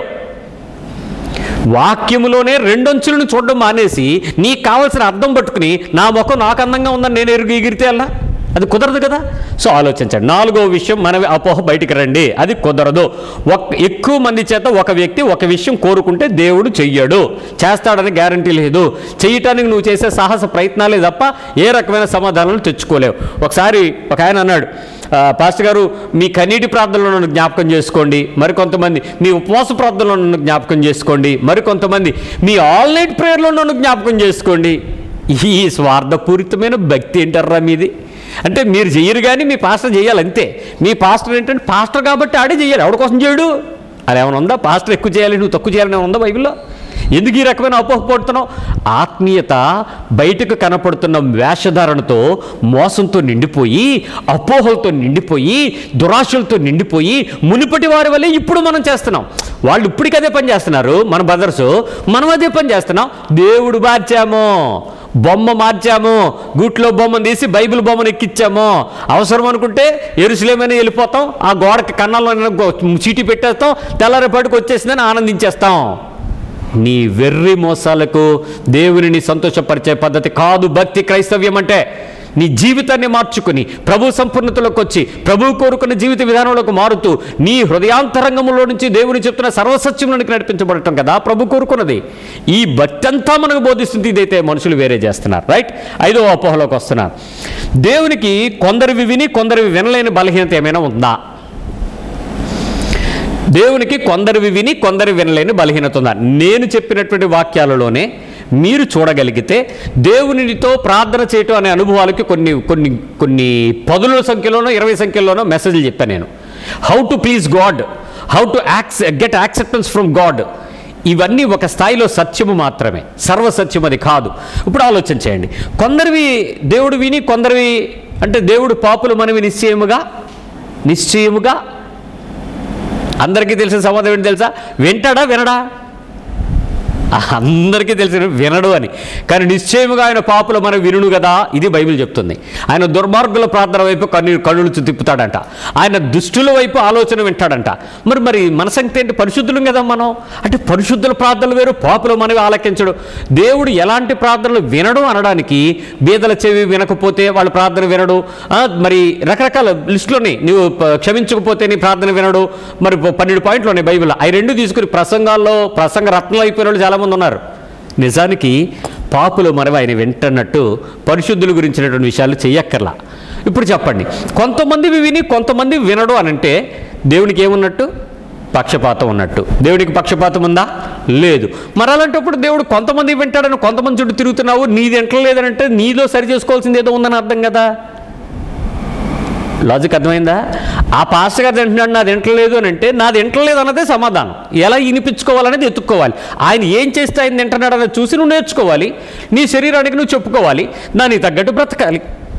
వాక్యములోనే రెండొంచులను చూడడం మానేసి నీకు కావాల్సిన అర్థం పట్టుకుని నా ముఖం నాకు అందంగా ఉందని నేను ఎరుగు ఎగిరితే అలా అది కుదరదు కదా సో ఆలోచించండి నాలుగో విషయం మన అపోహ బయటికి రండి అది కుదరదు ఒక ఎక్కువ మంది చేత ఒక వ్యక్తి ఒక విషయం కోరుకుంటే దేవుడు చెయ్యడు చేస్తాడని గ్యారంటీ లేదు చేయటానికి నువ్వు చేసే సాహస ప్రయత్నాలే తప్ప ఏ రకమైన సమాధానాలు తెచ్చుకోలేవు ఒకసారి ఒక ఆయన అన్నాడు "ఆ, పాస్టర్ గారు మీ కన్నీటి ప్రార్థనలో నన్ను జ్ఞాపకం చేసుకోండి మరికొంతమంది మీ ఉపవాస ప్రార్థనలో నన్ను జ్ఞాపకం చేసుకోండి మరికొంతమంది మీ ఆల్ నైట్ ప్రేయర్లో నన్ను జ్ఞాపకం చేసుకోండి ఈ స్వార్థపూరితమైన భక్తి ఏంటర్రా మీది అంటే మీరు చెయ్యరు కానీ మీ పాస్టర్ చేయాలి అంతే మీ పాస్టర్ ఏంటంటే పాస్టర్ కాబట్టి ఆడే చేయాలి ఎవరి కోసం చేయడు అది ఏమైనా ఉందా పాస్టర్ ఎక్కువ చేయాలి నువ్వు తక్కువ చేయాలని ఏమైనా ఉందా బైబిల్లో ఎందుకు ఈ రకమైన అపోహపడుతున్నావు ఆత్మీయత బయటకు కనపడుతున్న వేషధారణతో మోసంతో నిండిపోయి అపోహలతో నిండిపోయి దురాశలతో నిండిపోయి మునిపటి వారి వల్లే ఇప్పుడు మనం చేస్తున్నాం వాళ్ళు ఇప్పటికి అదే పని చేస్తున్నారు మన బ్రదర్స్ మనం అదే పని చేస్తున్నాం దేవుడు మార్చాము బొమ్మ మార్చాము గూట్లో బొమ్మను తీసి బైబిల్ బొమ్మను ఎక్కిచ్చాము అవసరం అనుకుంటే ఎరుసలేమని వెళ్ళిపోతాం ఆ గోడకి కన్నాల్లో చీటీ పెట్టేస్తాం తెల్లారేపాటికి వచ్చేసిందని ఆనందించేస్తాం నీ వెర్రి మోసాలకు దేవునిని సంతోషపరిచే పద్ధతి కాదు భక్తి క్రైస్తవ్యం అంటే నీ జీవితాన్ని మార్చుకుని ప్రభు సంపూర్ణతలోకి వచ్చి ప్రభు కోరుకున్న జీవిత విధానంలోకి మారుతూ నీ హృదయాంతరంగంలో నుంచి దేవుని చెప్తున్న సర్వసత్యంలోనికి నడిపించబడటం కదా ప్రభు కోరుకున్నది ఈ భక్తి అంతా మనకు బోధిస్తుంది ఇదైతే మనుషులు వేరే చేస్తున్నారు రైట్ ఐదో అపోహలోకి వస్తున్నారు దేవునికి కొందరివి విని కొందరివి వినలేని బలహీనత ఏమైనా ఉందా దేవునికి కొందరివి విని కొందరు వినలేని బలహీనత ఉందా నేను చెప్పినటువంటి వాక్యాలలోనే మీరు చూడగలిగితే దేవునితో ప్రార్థన చేయటం అనే అనుభవాలకి కొన్ని కొన్ని కొన్ని పదుల సంఖ్యలోనో ఇరవై సంఖ్యలోనో మెసేజ్లు చెప్పాను నేను how to please God how to యాక్స్ గెట్ యాక్సెప్టెన్స్ ఫ్రమ్ గాడ్ ఇవన్నీ ఒక స్థాయిలో సత్యము మాత్రమే సర్వసత్యం అది కాదు ఇప్పుడు ఆలోచన చేయండి కొందరివి దేవుడు విని కొందరివి అంటే దేవుడు పాపులు మనవి నిశ్చయముగా నిశ్చయముగా అందరికీ తెలిసిన సమాధానం ఏంటి తెలుసా వింటాడా వినడా అందరికీ తెలిసిన వినడు అని కానీ నిశ్చయముగా ఆయన పాపుల మన వినుడు కదా ఇది బైబిల్ చెప్తుంది ఆయన దుర్మార్గుల ప్రార్థన వైపు కన్ను కన్నులు తిప్పుతాడంట ఆయన దుష్టుల వైపు ఆలోచన వింటాడంట మరి మరి మన సంగతి ఏంటి పరిశుద్ధులం కదా మనం అంటే పరిశుద్ధుల ప్రార్థనలు వేరు పాపులు మనవి ఆలకించడు దేవుడు ఎలాంటి ప్రార్థనలు వినడు అనడానికి బీదల చెవి వినకపోతే వాళ్ళ ప్రార్థన వినడు ఆ, మరి రకరకాల లిస్టులోని నువ్వు ప- క్షమించకపోతే నీ ప్రార్థన వినడు మరి ప- పన్నెండు పాయింట్లు ఉన్నాయి బైబిల్ అవి రెండు తీసుకుని ప్రసంగాల్లో ప్రసంగ రత్నాలు అయిపోయిన వాళ్ళు చాలామంది ఉన్నారు నిజానికి పాపులు మనవి ఆయన వింటున్నట్టు పరిశుద్ధుల గురించినటువంటి విషయాలు చెయ్యక్కర్లా ఇప్పుడు చెప్పండి కొంతమంది విని కొంతమంది వినడు అని అంటే దేవునికి ఏమున్నట్టు పక్షపాతం ఉన్నట్టు దేవుడికి పక్షపాతం ఉందా లేదు మరి అలాంటప్పుడు దేవుడు కొంతమంది వింటాడని కొంతమంది చుట్టూ తిరుగుతున్నావు నీది వింటలేదని అంటే నీలో సరి చేసుకోవాల్సింది ఏదో ఉందని అర్థం కదా లాజిక్ అర్థమైందా ఆ పాస్టర్ గారు తింటున్నాడు నాది వింటలేదు అని అంటే నాది వింటలేదు అన్నదే సమాధానం ఎలా వినిపించుకోవాలనేది ఎత్తుక్కోవాలి ఆయన ఏం చేస్తే ఆయన తింటున్నాడు అనేది చూసి నువ్వు నేర్చుకోవాలి నీ శరీరానికి నువ్వు చెప్పుకోవాలి దానికి తగ్గట్టు బ్రతకాలి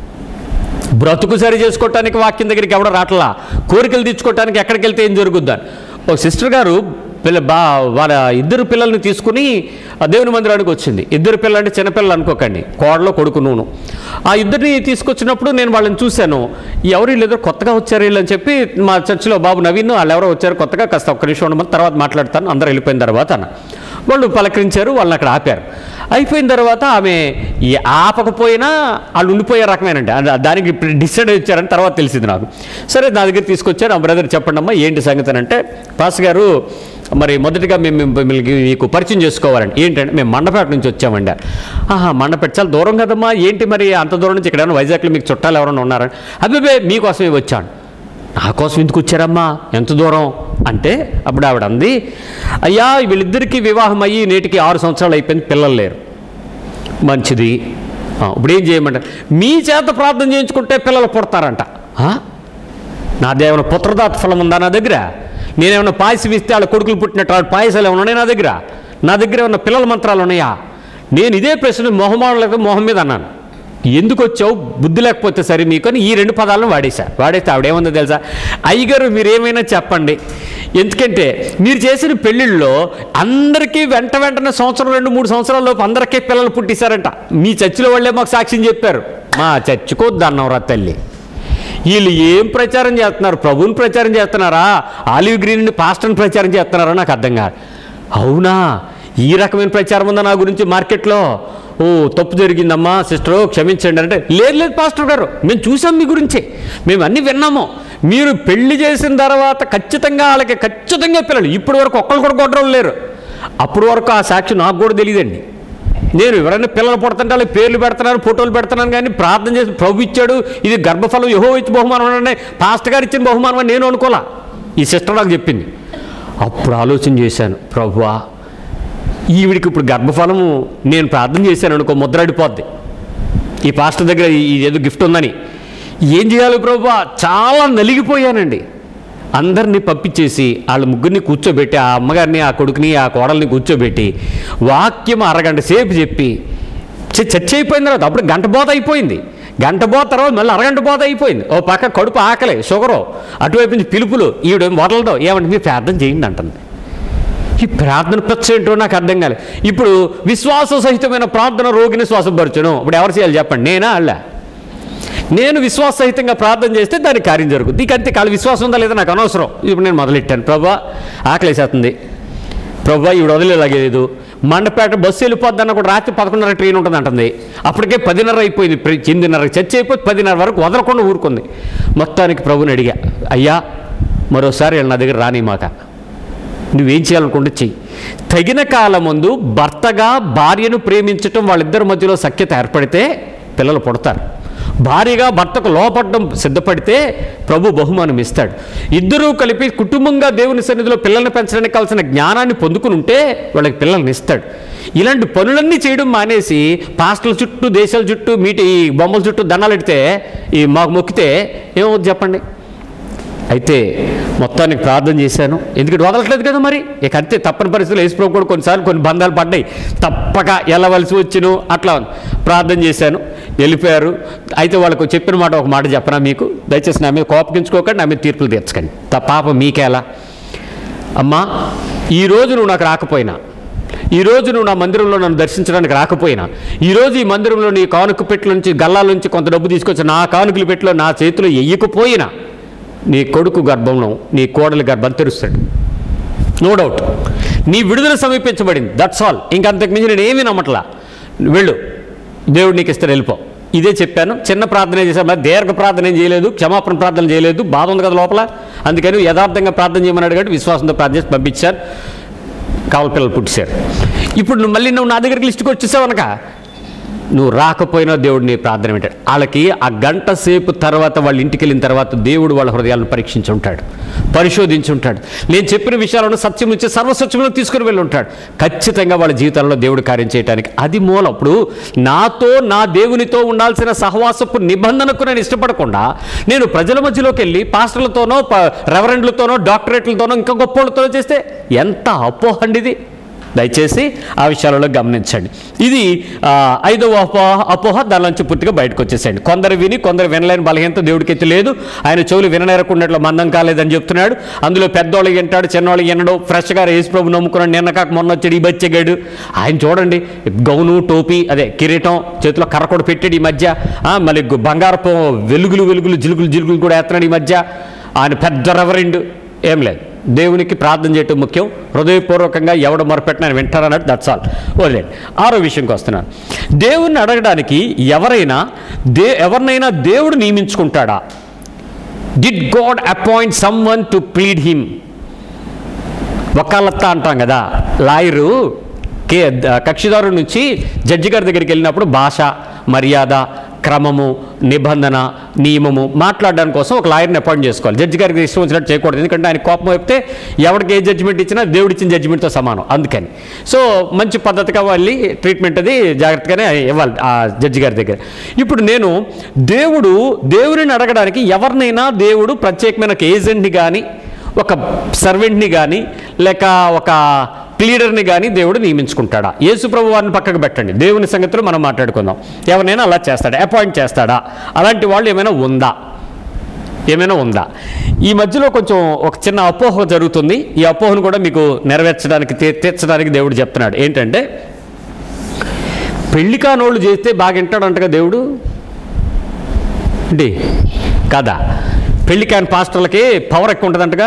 బ్రతుకు సరి చేసుకోవటానికి వాక్యం దగ్గరికి ఎవడ రాట్లా కోరికలు తీర్చుకోవటానికి ఎక్కడికి వెళ్తే ఏం జరుగుద్దని ఒక సిస్టర్ గారు పిల్ల బా వాళ్ళ ఇద్దరు పిల్లల్ని తీసుకుని ఆ దేవుని మందిరానికి వచ్చింది ఇద్దరు పిల్లలు అంటే చిన్నపిల్లలు అనుకోకండి కోడలో కొడుకు నూను ఆ ఇద్దరిని తీసుకొచ్చినప్పుడు నేను వాళ్ళని చూశాను ఎవరు వీళ్ళిద్దరు కొత్తగా వచ్చారు వీళ్ళు అని చెప్పి మా చర్చిలో బాబు నవీన్ వాళ్ళు ఎవరో వచ్చారు కొత్తగా కాస్త ఒక్క నిమిషం ఉండమని తర్వాత మాట్లాడతాను అందరూ వెళ్ళిపోయిన తర్వాత అన్న వాళ్ళు పలకరించారు వాళ్ళని అక్కడ ఆపారు అయిపోయిన తర్వాత ఆమె ఈ ఆపకపోయినా వాళ్ళు ఉండిపోయే రకమేనండి అది- దానికి డిసైడ్ ఇచ్చారని తర్వాత తెలిసింది నాకు సరే నా దగ్గర తీసుకొచ్చారు ఆ బ్రదర్ చెప్పండి అమ్మా ఏంటి సంగతి అని అంటే పాస్ గారు మరి మొదటిగా మేము మిమ్మల్ని మీకు పరిచయం చేసుకోవాలండి ఏంటంటే మేము మండపేట నుంచి వచ్చామండి ఆహా మండపేట చాలా దూరం కదమ్మా ఏంటి మరి అంత దూరం నుంచి ఇక్కడ వైజాగ్లో మీకు చుట్టాలు ఎవరైనా ఉన్నారని అబ్బే మీకోసమే వచ్చాను నా కోసం ఎందుకు వచ్చారమ్మా ఎంత దూరం అంటే అప్పుడు ఆవిడ అంది అయ్యా వీళ్ళిద్దరికీ వివాహం అయ్యి నేటికి ఆరు సంవత్సరాలు అయిపోయింది పిల్లలు లేరు మంచిది ఆ, ఇప్పుడు ఏం చేయమంటారు మీ చేత ప్రార్థన చేయించుకుంటే పిల్లలు పుడతారంట ఆ? నాదేమైనా పుత్రదాత ఫలం ఉందా నా దగ్గర నేనేమైనా పాయసం ఇస్తే వాళ్ళ కొడుకులు పుట్టినట్టు వాళ్ళ పాయసాలు ఏమైనా ఉన్నాయి నా దగ్గర నా దగ్గర ఏమైనా పిల్లల మంత్రాలు ఉన్నాయా నేను ఇదే ప్రశ్న మొహమాడ లేక మొహం మీద అన్నాను ఎందుకు వచ్చావు బుద్ధి లేకపోతే సరే మీకు అని ఈ రెండు పదాలను వాడేశా వాడేస్తే ఆవిడేముందో తెలుసా అయ్యగారు మీరు ఏమైనా చెప్పండి ఎందుకంటే మీరు చేసిన పెళ్ళిళ్ళలో అందరికీ వెంట వెంటనే సంవత్సరం రెండు మూడు సంవత్సరాల లోపు అందరికీ పిల్లలు పుట్టిస్తారంట మీ చర్చిలో వాళ్ళే మాకు సాక్ష్యం చెప్పారు మా చర్చికోద్దు అన్నవరా తల్లి వీళ్ళు ఏం ప్రచారం చేస్తున్నారు ప్రభువుని ప్రచారం చేస్తున్నారా ఆలివ్ గ్రీన్ పాస్టర్ని ప్రచారం చేస్తున్నారా నాకు అర్థం కాదు అవునా ఈ రకమైన ప్రచారం ఉందా నా గురించి మార్కెట్లో ఓ తప్పు జరిగిందమ్మా సిస్టరు క్షమించండి అంటే లేదు లేదు పాస్టర్ గారు మేము చూసాం మీ గురించి మేము అన్నీ విన్నాము మీరు పెళ్లి చేసిన తర్వాత ఖచ్చితంగా వాళ్ళకి ఖచ్చితంగా పిల్లలు ఇప్పటి వరకు ఒక్కరు కూడా కొట్టడం లేరు అప్పటి వరకు ఆ సాక్షి నాకు కూడా తెలియదండి నేను ఎవరైనా పిల్లలు పుడుతుంటే వాళ్ళకి పేర్లు పెడుతున్నాను ఫోటోలు పెడుతున్నాను కానీ ప్రార్థన చేసి ప్రభు ఇచ్చాడు ఇది గర్భఫలం యహో ఇచ్చి బహుమానం అంటే పాస్టర్ గారు ఇచ్చిన బహుమానం అని నేను అనుకోలా ఈ సిస్టర్ నాకు చెప్పింది అప్పుడు ఆలోచన చేశాను ప్రభువా ఈవిడికి ఇప్పుడు గర్భఫలము నేను ప్రార్థన చేశాను అనుకో ముద్రడిపోద్ది ఈ పాస్టర్ దగ్గర ఈ ఏదో గిఫ్ట్ ఉందని ఏం చేయాలి ప్రభు చాలా నలిగిపోయానండి అందరినీ పంపించేసి వాళ్ళ ముగ్గురిని కూర్చోబెట్టి ఆ అమ్మగారిని ఆ కొడుకుని ఆ కోడల్ని కూర్చోబెట్టి వాక్యం అరగంట సేపు చెప్పి చ- చర్చ అయిపోయిన తర్వాత అప్పుడు గంట బోత అయిపోయింది గంట బోత తర్వాత మళ్ళీ అరగంట బోత అయిపోయింది ఓ పక్క కడుపు ఆకలి షుగరు అటువైపు నుంచి పిలుపులు ఈవిడ వదలడం ఏమంటే మీరు ప్రార్థన చేయండి అంటుంది ఈ ప్రార్థన పిచ్చ ఏంటో నాకు అర్థం కాలేదు ఇప్పుడు విశ్వాస సహితమైన ప్రార్థన రోగిని శ్వాసపరచును ఇప్పుడు ఎవరు చేయాలి చెప్పండి నేనా అళ్ళ నేను విశ్వాస సహితంగా ప్రార్థన చేస్తే దానికి కార్యం జరుగుతుంది నీకు అంతే కాదు విశ్వాసం ఉందా లేదా నాకు అనవసరం ఇప్పుడు నేను మొదలెట్టాను ప్రభా ఆకలేసేస్తుంది ప్రభా ఈవిడ వదిలేలాగలేదు మండపేట బస్సు వెళ్ళిపోద్దన్న కూడా రాత్రి పదకొండున్నర ట్రైన్ ఉంటుంది అంటుంది అప్పటికే పదిన్నర అయిపోయింది ప్ర- ఎనిమిదిన్నర చర్చ అయిపోయి పదిన్నర వరకు వదలకుండా ఊరుకుంది మొత్తానికి ప్రభుని అడిగా అయ్యా మరోసారి వీళ్ళు నా దగ్గర రాని మాక నువ్వేం చేయాలనుకుంటే చెయ్యి తగిన కాలం ముందు భర్తగా భార్యను ప్రేమించటం వాళ్ళిద్దరి మధ్యలో సఖ్యత ఏర్పడితే పిల్లలు పుడతారు భార్యగా భర్తకు లోపడడం సిద్ధపడితే ప్రభు బహుమానం ఇస్తాడు ఇద్దరూ కలిపి కుటుంబంగా దేవుని సన్నిధిలో పిల్లల్ని పెంచడానికి కావాల్సిన జ్ఞానాన్ని పొందుకుని ఉంటే వాళ్ళకి పిల్లల్ని ఇస్తాడు ఇలాంటి పనులన్నీ చేయడం మానేసి పాస్టర్ల చుట్టూ దేశాల చుట్టూ మీటి ఈ బొమ్మల చుట్టూ దండాలు పెడితే ఈ మాకు మొక్కితే ఏమవుతుంది చెప్పండి అయితే మొత్తానికి ప్రార్థన చేశాను ఎందుకంటే వదలట్లేదు కదా మరి ఇక అంతే తప్పని పరిస్థితులు వేసిపోయి కూడా కొన్నిసార్లు కొన్ని బంధాలు పడ్డాయి తప్పక వెళ్ళవలసి వచ్చును అట్లా ప్రార్థన చేశాను వెళ్ళిపోయారు అయితే వాళ్ళకు చెప్పిన మాట ఒక మాట చెప్పనా మీకు దయచేసి నా మీద కోపగించుకోకండి నా మీద తీర్పులు తీర్చకండి త పాప మీకేలా అమ్మా ఈరోజు నువ్వు నాకు రాకపోయినా ఈరోజు నువ్వు నా మందిరంలో నన్ను దర్శించడానికి రాకపోయినా ఈరోజు ఈ మందిరంలో నీ కానుక పెట్టెల నుంచి గల్లాల నుంచి కొంత డబ్బు తీసుకొచ్చి నా కానుకల పెట్టెలో నా చేతిలో ఎయ్యకపోయినా నీ కొడుకు గర్భంలో నీ కోడలి గర్భం తెరుస్తాడు నో డౌట్ నీ విడుదల సమీపించబడింది దట్స్ ఆల్ ఇంకంతకు మించి నేను ఏమీ నమ్మట్లా వెళ్ళు దేవుడు నీకు ఇస్తాడు వెళ్ళిపో ఇదే చెప్పాను చిన్న ప్రార్థన చేశాను మరి దీర్ఘ ప్రార్థన ఏం చేయలేదు క్షమాపణ ప్రార్థన చేయలేదు బాధ ఉంది కదా లోపల అందుకని యథార్థంగా ప్రార్థన చేయమన్నాడు కాబట్టి విశ్వాసంతో ప్రార్థన చేసి పంపించారు కావల పిల్లలు పుట్టిశారు ఇప్పుడు నువ్వు మళ్ళీ నువ్వు నా దగ్గరికి లిస్టుకి వచ్చేసావు అనక నువ్వు రాకపోయినా దేవుడు నీ ప్రార్థన వింటాడు వాళ్ళకి ఆ గంట సేపు తర్వాత వాళ్ళ ఇంటికి వెళ్ళిన తర్వాత దేవుడు వాళ్ళ హృదయాలను పరీక్షించి ఉంటాడు పరిశోధించి ఉంటాడు నేను చెప్పిన విషయాలను సత్యం నుంచి సర్వసత్యంలో తీసుకుని వెళ్ళి ఉంటాడు ఖచ్చితంగా వాళ్ళ జీవితాల్లో దేవుడు కార్యం చేయడానికి అది మూలం అప్పుడు నాతో నా దేవునితో ఉండాల్సిన సహవాసపు నిబంధనకు నేను ఇష్టపడకుండా నేను ప్రజల మధ్యలోకి వెళ్ళి పాస్టర్లతోనో ప- రెవరెండ్లతోనో డాక్టరేట్లతోనో ఇంకా గొప్ప వాళ్ళతోనో చేస్తే ఎంత అపోహండి ఇది దయచేసి ఆ విషయాలలో గమనించండి ఇది ఆ, ఐదవ అపోహ అపోహ దాని నుంచి పూర్తిగా బయటకు వచ్చేసండి కొందరు విని కొందరు వినలేని బలహీనత దేవుడికి ఎత్తి లేదు ఆయన చెవులు విననేరకున్నట్లు మందం కాలేదని చెప్తున్నాడు అందులో పెద్దోళ్ళు వింటాడు చిన్నోళ్ళు వినడు ఫ్రెష్గా యేసు ప్రభు నమ్ముకున్నాడు నిన్న కాక మొన్న వచ్చాడు ఈ బచ్చగాడు ఆయన చూడండి గౌను టోపీ అదే కిరీటం చేతిలో కర్ర కూడా పెట్టాడు ఈ మధ్య ఆ, మళ్ళీ గు- బంగారపు వెలుగులు వెలుగులు జిలుగులు జిలుగులు కూడా వేస్తున్నాడు ఈ మధ్య ఆయన పెద్ద రెవరెండ్ ఏం లేదు దేవునికి ప్రార్థన చేయటం ముఖ్యం హృదయపూర్వకంగా ఎవడ మొరపెట్టిన ఆయన వింటారన్నట్టు దట్స్ ఆల్ వదిలేండి ఆరో విషయంకి వస్తున్నాను దేవుణ్ణి అడగడానికి ఎవరైనా దే ఎవరినైనా దేవుడు నియమించుకుంటాడా did God appoint someone to plead him వకాలత్తా అంటాం కదా లాయరు కే కక్షిదారు నుంచి జడ్జి గారి దగ్గరికి వెళ్ళినప్పుడు భాష మర్యాద క్రమము నిబంధన నియమము మాట్లాడడానికి కోసం ఒక లాయర్ని అపాయింట్ చేసుకోవాలి జడ్జి గారికి ఇష్టం వచ్చినట్టు చేయకూడదు ఎందుకంటే ఆయన కోపం చెప్తే ఎవరికి ఏ జడ్జిమెంట్ ఇచ్చినా దేవుడు ఇచ్చిన జడ్జిమెంట్తో సమానం అందుకని సో మంచి పద్ధతిగా వెళ్ళి ట్రీట్మెంట్ అది జాగ్రత్తగానే ఇవ్వాలి ఆ జడ్జి గారి దగ్గర ఇప్పుడు నేను దేవుడు దేవుడిని అడగడానికి ఎవరినైనా దేవుడు ప్రత్యేకమైన ఒక ఏజెంట్ని కానీ ఒక సర్వెంట్ని కానీ లేక ఒక ప్లీడర్ని కానీ దేవుడు నియమించుకుంటాడా యేసు ప్రభు వారిని పక్కకు పెట్టండి దేవుని సంగతిలో మనం మాట్లాడుకుందాం ఎవరినైనా అలా చేస్తాడా అపాయింట్ చేస్తాడా అలాంటి వాళ్ళు ఏమైనా ఉందా ఏమైనా ఉందా ఈ మధ్యలో కొంచెం ఒక చిన్న అపోహ జరుగుతుంది ఈ అపోహను కూడా మీకు నెరవేర్చడానికి తీ- తీర్చడానికి దేవుడు చెప్తున్నాడు ఏంటంటే పెళ్లి కానోళ్ళు చేస్తే బాగా వింటాడంటగా దేవుడు ఏంటి కదా పెళ్లి కాని పాస్టర్లకి పవర్ ఎక్కువ ఉంటుందంటగా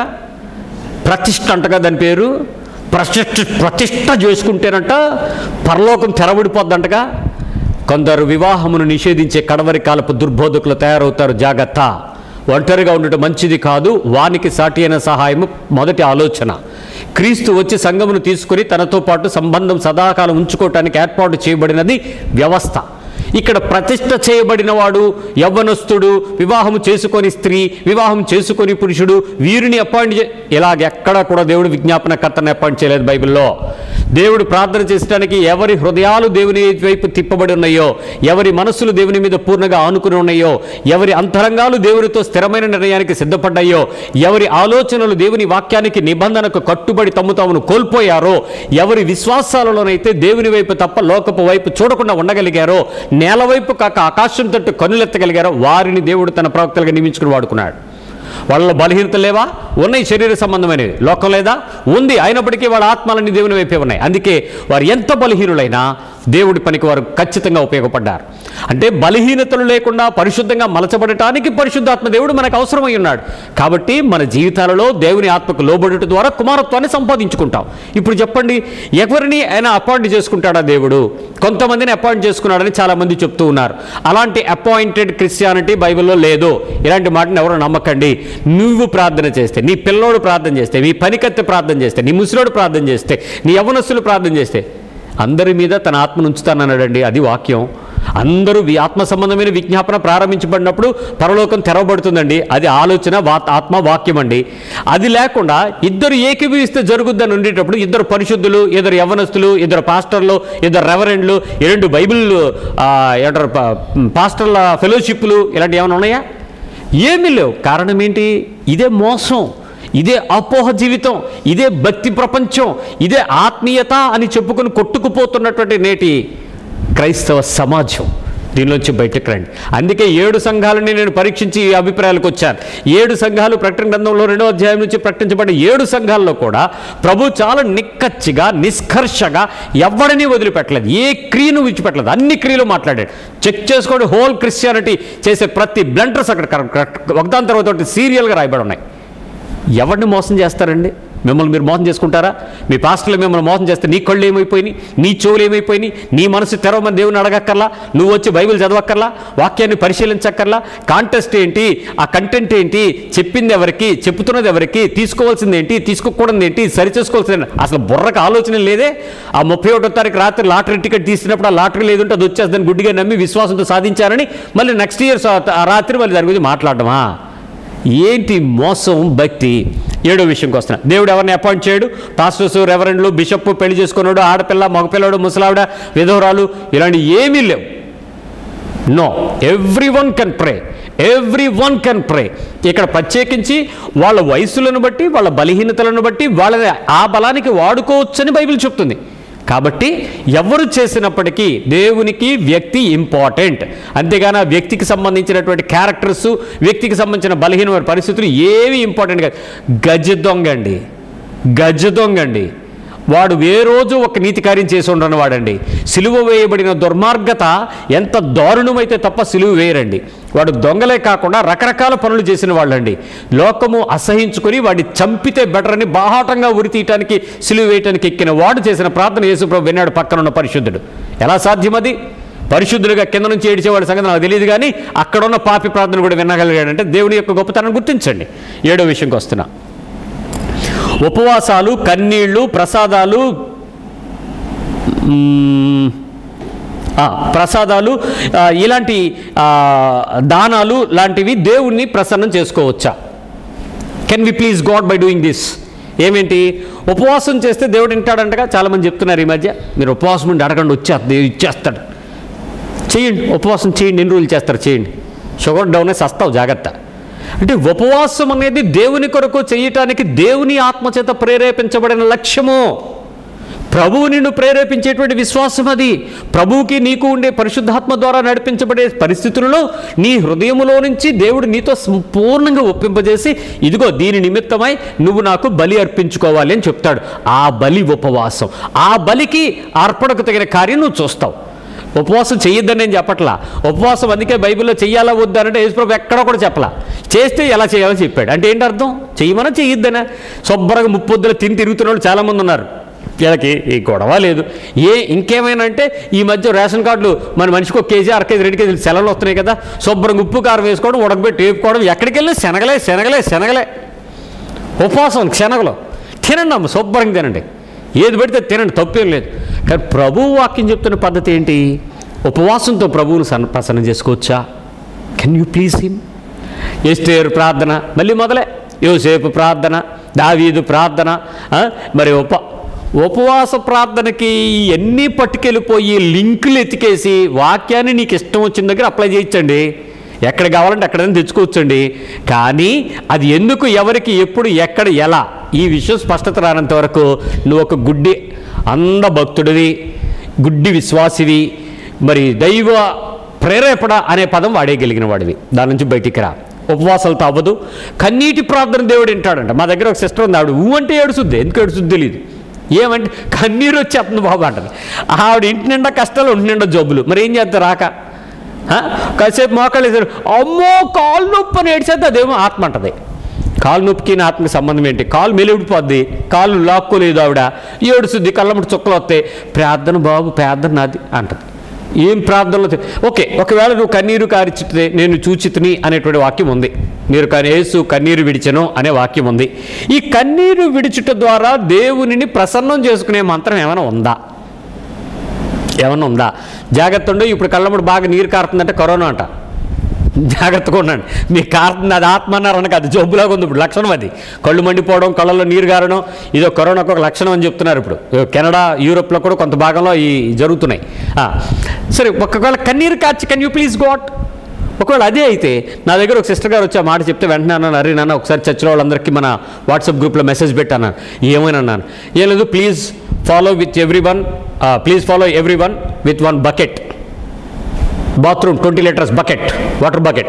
ప్రతిష్ట అంటగా దాని పేరు ప్రతిష్ట ప్రతిష్ట చేసుకుంటేనంట పరలోకం తెరబడిపోద్దంటగా కొందరు వివాహమును నిషేధించే కడవరి కాలపు దుర్బోధకులు తయారవుతారు జాగ్రత్త ఒంటరిగా ఉండటం మంచిది కాదు వానికి సాటి అయిన సహాయము మొదటి ఆలోచన క్రీస్తు వచ్చి సంఘమును తీసుకుని తనతో పాటు సంబంధం సదాకాలం ఉంచుకోవటానికి ఏర్పాటు చేయబడినది వ్యవస్థ ఇక్కడ ప్రతిష్ట చేయబడిన వాడు యవ్వనస్తుడు వివాహం చేసుకొని స్త్రీ వివాహం చేసుకొని పురుషుడు వీరిని అపాయింట్ చే ఇలాగెక్కడా కూడా దేవుడు విజ్ఞాపనకర్తను అపాయింట్ చేయలేదు బైబిల్లో దేవుడు ప్రార్థన చేసడానికి ఎవరి హృదయాలు దేవుని వైపు తిప్పబడి ఉన్నాయో ఎవరి మనస్సులు దేవుని మీద పూర్ణంగా ఆనుకుని ఉన్నాయో ఎవరి అంతరంగాలు దేవునితో స్థిరమైన నిర్ణయానికి సిద్ధపడ్డాయో ఎవరి ఆలోచనలు దేవుని వాక్యానికి నిబంధనకు కట్టుబడి తమ్ము తామును కోల్పోయారో ఎవరి విశ్వాసాలలోనైతే దేవుని వైపు తప్ప లోకపు వైపు చూడకుండా ఉండగలిగారో నేల వైపు కాక ఆకాశం తట్టు కనులెత్తగలిగారో వారిని దేవుడు తన ప్రవక్తలుగా నియమించుకుని వాడుకున్నాడు వాళ్ళ బలహీనత లేవా ఉన్నాయి శరీర సంబంధమైనవి లోకం లేదా ఉంది అయినప్పటికీ వాళ్ళ ఆత్మలన్నీ దేవుని వైపే ఉన్నాయి అందుకే వారు ఎంత బలహీనులైనా దేవుడి పనికి వారు ఖచ్చితంగా ఉపయోగపడ్డారు అంటే బలహీనతలు లేకుండా పరిశుద్ధంగా మలచబడటానికి పరిశుద్ధాత్మ దేవుడు మనకు అవసరమై ఉన్నాడు కాబట్టి మన జీవితాలలో దేవుని ఆత్మకు లోబడుట ద్వారా కుమారత్వాన్ని సంపాదించుకుంటాం ఇప్పుడు చెప్పండి ఎవరిని ఆయన అపాయింట్ చేసుకుంటాడా దేవుడు కొంతమందిని అపాయింట్ చేసుకున్నాడని చాలామంది చెప్తూ ఉన్నారు అలాంటి అపాయింటెడ్ క్రిస్టియానిటీ బైబిల్లో లేదు ఇలాంటి మాటను ఎవరు నమ్మకండి నువ్వు ప్రార్థన చేస్తే నీ పిల్లోడు ప్రార్థన చేస్తే నీ పనికత్తె ప్రార్థన చేస్తే నీ ముసలోడు ప్రార్థన చేస్తే నీ యవనస్తులు ప్రార్థన చేస్తే అందరి మీద తన ఆత్మను ఉంచుతానన్నాడండి అది వాక్యం అందరూ వి- ఆత్మ సంబంధమైన విజ్ఞాపన ప్రారంభించబడినప్పుడు పరలోకం తెరవబడుతుందండి అది ఆలోచన వా ఆత్మ వాక్యం అండి అది లేకుండా ఇద్దరు ఏకీభవిస్తే జరుగుద్దని ఉండేటప్పుడు ఇద్దరు పరిశుద్ధులు ఇద్దరు యవనస్తులు ఇద్దరు పాస్టర్లు ఇద్దరు రెవరెండ్లు ఈ రెండు బైబిల్ ఆ, ఏమంటారు పా- పాస్టర్ల ఫెలోషిప్లు ఇలాంటివి ఏమైనా ఉన్నాయా ఏమీ లేవు కారణం ఏంటి ఇదే మోసం ఇదే అపోహ జీవితం ఇదే భక్తి ప్రపంచం ఇదే ఆత్మీయత అని చెప్పుకొని కొట్టుకుపోతున్నటువంటి నేటి క్రైస్తవ సమాజం దీనిలోంచి బయటకు రండి అందుకే ఏడు సంఘాలని నేను పరీక్షించి ఈ అభిప్రాయాలకు వచ్చాను ఏడు సంఘాలు ప్రకటన గ్రంథంలో రెండో అధ్యాయం నుంచి ప్రకటించబడిన ఏడు సంఘాల్లో కూడా ప్రభు చాలా నిక్కచ్చిగా నిష్కర్షగా ఎవరిని వదిలిపెట్టలేదు ఏ క్రియను విడిచిపెట్టలేదు అన్ని క్రియలు మాట్లాడాడు చెక్ చేసుకోండి హోల్ క్రిస్టియానిటీ చేసే ప్రతి బ్లంటర్స్ అక్కడ కరెక్ట్- కరెక్ట్ ఒకదాని తర్వాత ఒకటి సీరియల్గా రాయబడి ఉన్నాయి ఎవరిని మోసం చేస్తారండి మిమ్మల్ని మీరు మోసం చేసుకుంటారా మీ పాస్టర్లు మిమ్మల్ని మోసం చేస్తే నీ కళ్ళు ఏమైపోయినాయి నీ చెవులు ఏమైపోయినాయి నీ మనసు తెరవమని దేవుని అడగక్కర్లా నువ్వు వచ్చి బైబిల్ చదవక్కర్లా వాక్యాన్ని పరిశీలించక్కర్లా కాంటెస్ట్ ఏంటి ఆ కంటెంట్ ఏంటి చెప్పింది ఎవరికి చెప్తున్నది ఎవరికి తీసుకోవాల్సింది ఏంటి తీసుకోకూడదు ఏంటి సరి చేసుకోవాల్సింది అసలు బుర్రకు ఆలోచన లేదే ఆ ముప్పై ఒకటో తారీఖు రాత్రి లాటరీ టికెట్ తీసినప్పుడు ఆ లాటరీ లేదుంటే అది వచ్చేస్తుందని గుడ్డిగా నమ్మి విశ్వాసంతో సాధించారని మళ్ళీ నెక్స్ట్ ఇయర్ ఆ రాత్రి మళ్ళీ దాని గురించి మాట్లాడమా ఏంటి మోసం భక్తి ఏడో విషయంకి వస్తున్నా దేవుడు ఎవరిని అపాయింట్ చేయడు పాస్టర్స్ రెవరెండ్లు బిషప్ పెళ్లి చేసుకున్నాడు ఆడపిల్ల మగపిల్లడు ముసలావిడ విధవరాలు ఇలాంటి ఏమీ లేవు no everyone can pray everyone can pray ఇక్కడ ప్రత్యేకించి వాళ్ళ వయసులను బట్టి వాళ్ళ బలహీనతలను బట్టి వాళ్ళని ఆ బలానికి వాడుకోవచ్చని బైబిల్ చెప్తుంది కాబట్టి ఎవరు చేసినప్పటికీ దేవునికి వ్యక్తి ఇంపార్టెంట్ అంతేగాని ఆ వ్యక్తికి సంబంధించినటువంటి క్యారెక్టర్స్ వ్యక్తికి సంబంధించిన బలహీనమైన పరిస్థితులు ఏవి ఇంపార్టెంట్ కాదు గజ దొంగ అండి గజ దొంగ అండి వాడు ఏ రోజు ఒక నీతి కార్యం చేసి ఉండని వాడండి సిలువ వేయబడిన దుర్మార్గత ఎంత దారుణమైతే తప్ప సిలువ వేయరండి వాడు దొంగలే కాకుండా రకరకాల పనులు చేసిన వాళ్ళండి లోకము అసహించుకొని వాడిని చంపితే బెటర్ అని బాహాటంగా ఉరి తీయటానికి సిలువ వేయటానికి ఎక్కిన వాడు చేసిన ప్రార్థన యేసుప్రభు విన్నాడు పక్కన ఉన్న పరిశుద్ధుడు ఎలా సాధ్యం అది పరిశుద్ధులుగా కింద నుంచి ఏడిచేవాడి సంగతి నాకు తెలియదు కానీ అక్కడున్న పాపి ప్రార్థన కూడా వినగలిగాడంటే దేవుని యొక్క గొప్పతనం గుర్తించండి ఏడో విషయంకి వస్తున్నా ఉపవాసాలు కన్నీళ్ళు ప్రసాదాలు మ్మ్, ఆ, ప్రసాదాలు ఆ, ఇలాంటి ఆ, దానాలు లాంటివి దేవుణ్ణి ప్రసన్నం చేసుకోవచ్చా can we please God by doing this ఏమేంటి ఉపవాసం చేస్తే దేవుడు వింటాడంటగా చాలామంది చెప్తున్నారు ఈ మధ్య మీరు ఉపవాసం ఉండి అడగండి వచ్చేస్తా దేవుడు ఇచ్చేస్తాడు చేయండి ఉపవాసం చేయండి ఎన్ని రోజులు చేస్తారు చేయండి షుగర్ డౌన్ అయి సస్తావు జాగ్రత్త అంటే ఉపవాసం అనేది దేవుని కొరకు చేయటానికి దేవుని ఆత్మచేత ప్రేరేపించబడిన లక్ష్యము ప్రభువు నిన్ను ప్రేరేపించేటువంటి విశ్వాసం అది ప్రభువుకి నీకు ఉండే పరిశుద్ధాత్మ ద్వారా నడిపించబడే పరిస్థితులలో నీ హృదయములో నుంచి దేవుడు నీతో సంపూర్ణంగా ఒప్పింపజేసి ఇదిగో దీని నిమిత్తమై నువ్వు నాకు బలి అర్పించుకోవాలి అని చెప్తాడు ఆ బలి ఉపవాసం ఆ బలికి అర్పణకు తగిన కార్యం నువ్వు చూస్తావు ఉపవాసం చెయ్యొద్దని నేను చెప్పట్లా ఉపవాసం అందుకే బైబిల్లో చెయ్యాలా వద్దానంటే యేసుప్రభు ఎక్కడ కూడా చెప్పలా చేస్తే ఎలా చేయాలో చెప్పాడు అంటే ఏంటి అర్థం చెయ్యమని చెయ్యొద్దనా శుభ్రంగా ముప్పొద్దులు తిని తిరుగుతున్న వాళ్ళు చాలామంది ఉన్నారు వీళ్ళకి ఈ గొడవ లేదు ఏ ఇంకేమైనా అంటే ఈ మధ్య రేషన్ కార్డులు మన మనిషికి ఒక కేజీ అర కేజీ రెండు కేజీలు సెలవులు వస్తున్నాయి కదా శుభ్రంగా ఉప్పు కారం వేసుకోవడం ఉడకబెట్టి వేపుకోవడం ఎక్కడికి వెళ్ళినా శనగలే శనగలే శనగలే ఉపవాసం శనగలు తినండి అమ్మ శుభ్రంగా తినండి ఏది పెడితే తినండి తప్పేం లేదు కానీ ప్రభువు వాక్యం చెప్తున్న పద్ధతి ఏంటి ఉపవాసంతో ప్రభువును సన్ ప్రసన్నం చేసుకోవచ్చా can you please him Esther ప్రార్థన మళ్ళీ మొదలే యోసేపు ప్రార్థన దావీదు ప్రార్థన ఆ, మరి ఉప ఉపవాస ప్రార్థనకి ఎన్ని పట్టుకెళ్ళిపోయి లింకులు ఎతికేసి వాక్యాన్ని నీకు ఇష్టం వచ్చిన దగ్గర అప్లై చేయించండి ఎక్కడ కావాలంటే అక్కడైనా తెచ్చుకోవచ్చండి కానీ అది ఎందుకు ఎవరికి ఎప్పుడు ఎక్కడ ఎలా ఈ విషయం స్పష్టత రానంత వరకు నువ్వు ఒక గుడ్డి అంద భక్తుడివి గుడ్డి విశ్వాసివి మరి దైవ ప్రేరేపణ అనే పదం వాడేయగలిగిన వాడివి దాని నుంచి బయటికి రా ఉపవాసాలతో అవ్వదు కన్నీటి ప్రార్థన దేవుడు వింటాడంట మా దగ్గర ఒక సిస్టర్ ఉంది ఆవిడ ఊ అంటే ఏడుస్తుంది ఎందుకు ఏడుస్తుంది తెలియదు ఏమంటే కన్నీరు వచ్చేస్తుంది బాబు అంటది ఆవిడ ఇంటి నిండా కష్టాలు ఒంటి నిండా జబ్బులు మరి ఏం చేస్తారు రాక ఆ? కాసేపు మోకాళ్ళు వేసారు అమ్మో కాలు నొప్పి అని ఏడ్చేస్తే అదేమో ఆత్మ అంటది కాలు నొప్పికి నా ఆత్మకి సంబంధం ఏంటి కాలు మెలిడిపోద్ది కాలు లాక్కోలేదు ఆవిడ ఏడుస్తుంది కళ్ళముటి చుక్కలు వస్తాయి ప్రార్థన బాబు ప్రార్థన నాది అంటది ఏం ప్రార్థనలో తె- ఓకే ఒకవేళ నువ్వు కన్నీరు కారిచితే నేను చూచితిని అనేటువంటి వాక్యం ఉంది మీరు కానీ యేసు కన్నీరు విడిచెను అనే వాక్యం ఉంది ఈ కన్నీరు విడిచుట ద్వారా దేవునిని ప్రసన్నం చేసుకునే మంత్రం ఏమైనా ఉందా ఏమన్నా ఉందా జాగ్రత్త ఉండు ఇప్పుడు కళ్ళముడు బాగా నీరు కారుతుందంటే కరోనా అంట జాగ్రత్తగా ఉండండి మీకు కారుతుంది అది ఆత్మ అన్నారు అనక అది జబ్బులాగా ఉంది ఇప్పుడు లక్షణం అది కళ్ళు మండిపోవడం కళ్ళల్లో నీరు గారడం ఇదో కరోనాకు ఒక లక్షణం అని చెప్తున్నారు ఇప్పుడు కెనడా యూరోప్లో కూడా కొంత భాగంలో ఈ జరుగుతున్నాయి ఆ, సరే ఒకవేళ కన్నీరు కార్చి కెన్ యూ ప్లీజ్ గాట్ ఒకవేళ అదే అయితే నా దగ్గర ఒక సిస్టర్ గారు వచ్చి ఆ మాట చెప్తే వెంటనే అన్నాను అరే నాన్న ఒకసారి చర్చిలో వాళ్ళందరికీ మన వాట్సాప్ గ్రూప్లో మెసేజ్ పెట్టాను ఏమైనా అన్నాను ఏం లేదు please follow with everyone please follow everyone with one bucket bathroom twenty litres bucket water bucket